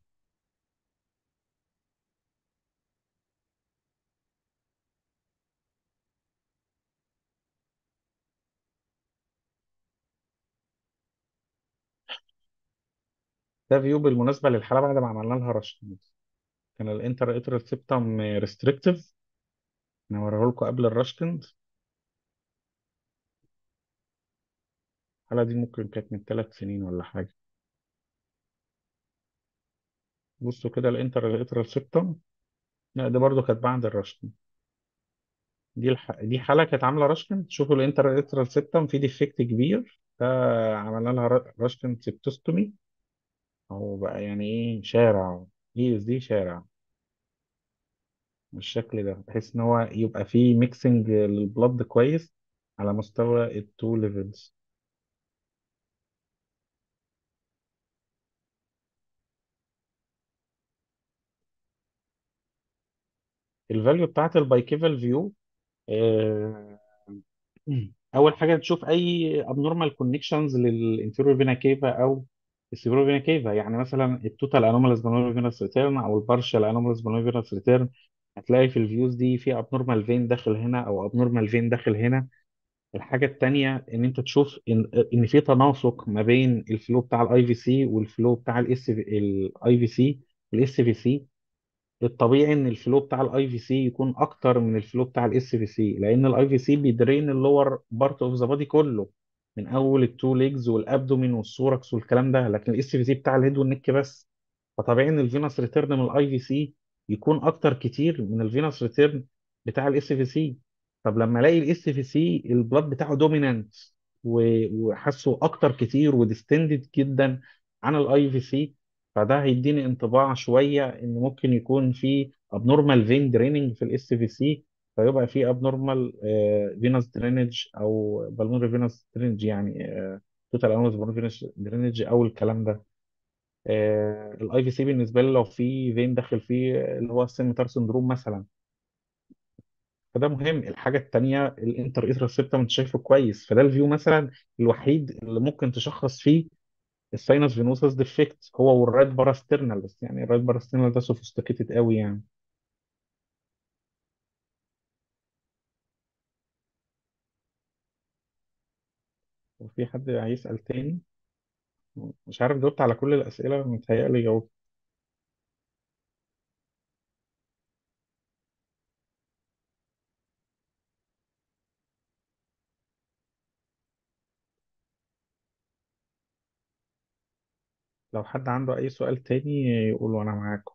ده فيو بالمناسبه للحاله بعد ما عملنا لها رشد كان الانتر اترال سيبتم ريستريكتيف انا هوريه لكم قبل الراشتنج الحاله دي ممكن كانت من ثلاث سنين ولا حاجه بصوا كده الانتر اترال سيبتم لا ده برضو كانت بعد الراشتنج دي الح... دي حاله كانت عامله راشتنج شوفوا الانتر اترال سيبتم في ديفكت كبير ده عملنا لها راشتنج سيبتوستومي هو بقى يعني ايه شارع ايه دي شارع بالشكل ده بحيث ان هو يبقى فيه ميكسنج للبلد كويس على مستوى التو ليفلز الفاليو بتاعت البايكيفال فيو اول حاجه تشوف اي abnormal كونكشنز للانفيرور فينا كيفا او السيبرو فينا كيفا يعني مثلا التوتال انوماليز بالمونري فينوس ريتيرن او البارشال انوماليز بالمونري فينوس ريتيرن هتلاقي في الفيوز دي في abnormal فين داخل هنا او abnormal فين داخل هنا الحاجة التانية إن أنت تشوف إن إن في تناسق ما بين الفلو بتاع الأي في سي والفلو بتاع الإس الأي في سي والإس في سي الطبيعي إن الفلو بتاع الأي في سي يكون أكتر من الفلو بتاع الإس في سي لأن الأي في سي بيدرين اللور بارت أوف ذا بادي كله من أول التو ليجز والأبدومين والثوركس والكلام ده لكن الإس في سي بتاع الهيد والنك بس فطبيعي إن الفينوس ريتيرن من الأي في سي يكون أكتر كتير من الفينوس ريتيرن بتاع الإس في سي طب لما الاقي الاس في سي البلاد بتاعه دومينانت وحاسه اكتر كتير وديستندد جدا عن الاي في سي فده هيديني انطباع شويه ان ممكن يكون في ابنورمال فين دريننج في الاس في سي فيبقى في ابنورمال فينوس درينج او بالمونري فينوس درينج يعني توتال انوس بالمونري فينوس درينج او الكلام ده الاي في سي بالنسبه لي لو في فين داخل فيه اللي هو السيمتار سندروم مثلا فده مهم الحاجة التانية الانتر ايثرال سيبتم انت شايفه كويس فده الفيو مثلا الوحيد اللي ممكن تشخص فيه الساينس فينوسس ديفكت هو والرايت باراسترنال بس يعني الرايت باراسترنال ده سوفيستيكيتد قوي يعني وفي حد هيسأل تاني مش عارف جاوبت على كل الأسئلة متهيألي جاوبت لو حد عنده أي سؤال تاني يقول وأنا معاكم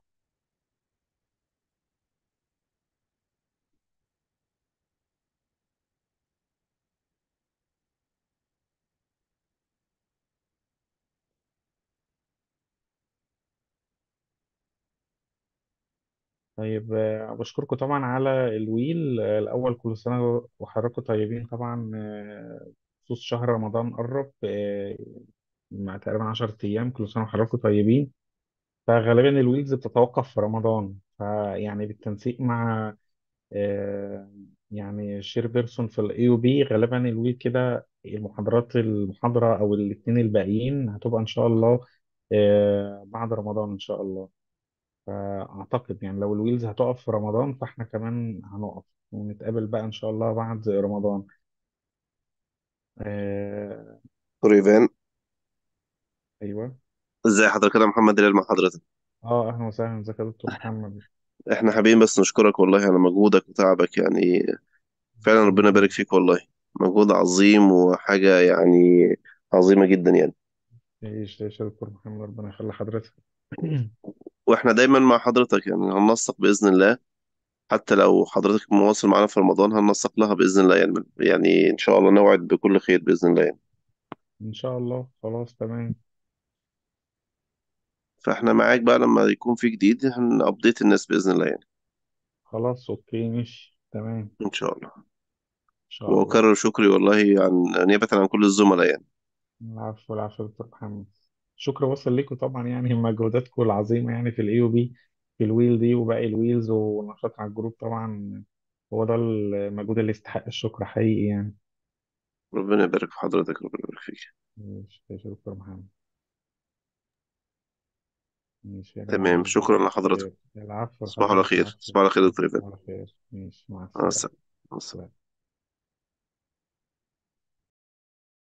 طيب آه، بشكركم طبعا على الويل آه، الأول كل سنة وحضراتكم طيبين طبعا آه، خصوص شهر رمضان قرب آه، مع تقريبا 10 أيام كل سنة وحضراتكم طيبين فغالبا الويلز بتتوقف في رمضان فيعني بالتنسيق مع آه، يعني شير بيرسون في الاي او بي غالبا الويل كده المحاضرات المحاضرة او الاثنين الباقيين هتبقى ان شاء الله آه، بعد رمضان ان شاء الله فاعتقد يعني لو الويلز هتقف في رمضان فاحنا كمان هنقف ونتقابل بقى ان شاء الله بعد رمضان آه، دكتور ايفان ايوه ازاي حضرتك يا محمد هلال مع حضرتك اه اهلا وسهلا ازيك يا دكتور محمد احنا حابين بس نشكرك والله على مجهودك وتعبك يعني فعلا ربنا يبارك فيك والله مجهود عظيم وحاجة يعني عظيمة جدا يعني ايش ايش يا دكتور محمد ربنا يخلي حضرتك واحنا دايما مع حضرتك يعني هننسق بإذن الله حتى لو حضرتك مواصل معانا في رمضان هننسق لها بإذن الله يعني يعني إن شاء الله نوعد بكل خير بإذن الله يعني ان شاء الله خلاص تمام فاحنا معاك بقى لما يكون في جديد هنأبديت الناس بإذن الله يعني خلاص اوكي ماشي تمام إن شاء الله ان شاء الله وأكرر شكري والله عن نيابة عن كل الزملاء يعني العفو العفو يا دكتور محمد الشكر وصل لكم طبعا يعني مجهوداتكم العظيمة يعني في الاي او بي في الويل دي وباقي الويلز والنشاط على الجروب طبعا هو ده المجهود اللي يستحق الشكر حقيقي يعني ربنا يبارك في حضرتك ربنا يبارك فيك ماشي يا دكتور محمد ماشي يا تمام جماعة شكرا لحضرتك خير العفو تصبحوا على لحضرتك خير العفو تصبحوا على خير يا دكتور إيفان على خير ماشي مع مع السلامة السلامة مع السلامة. سلام.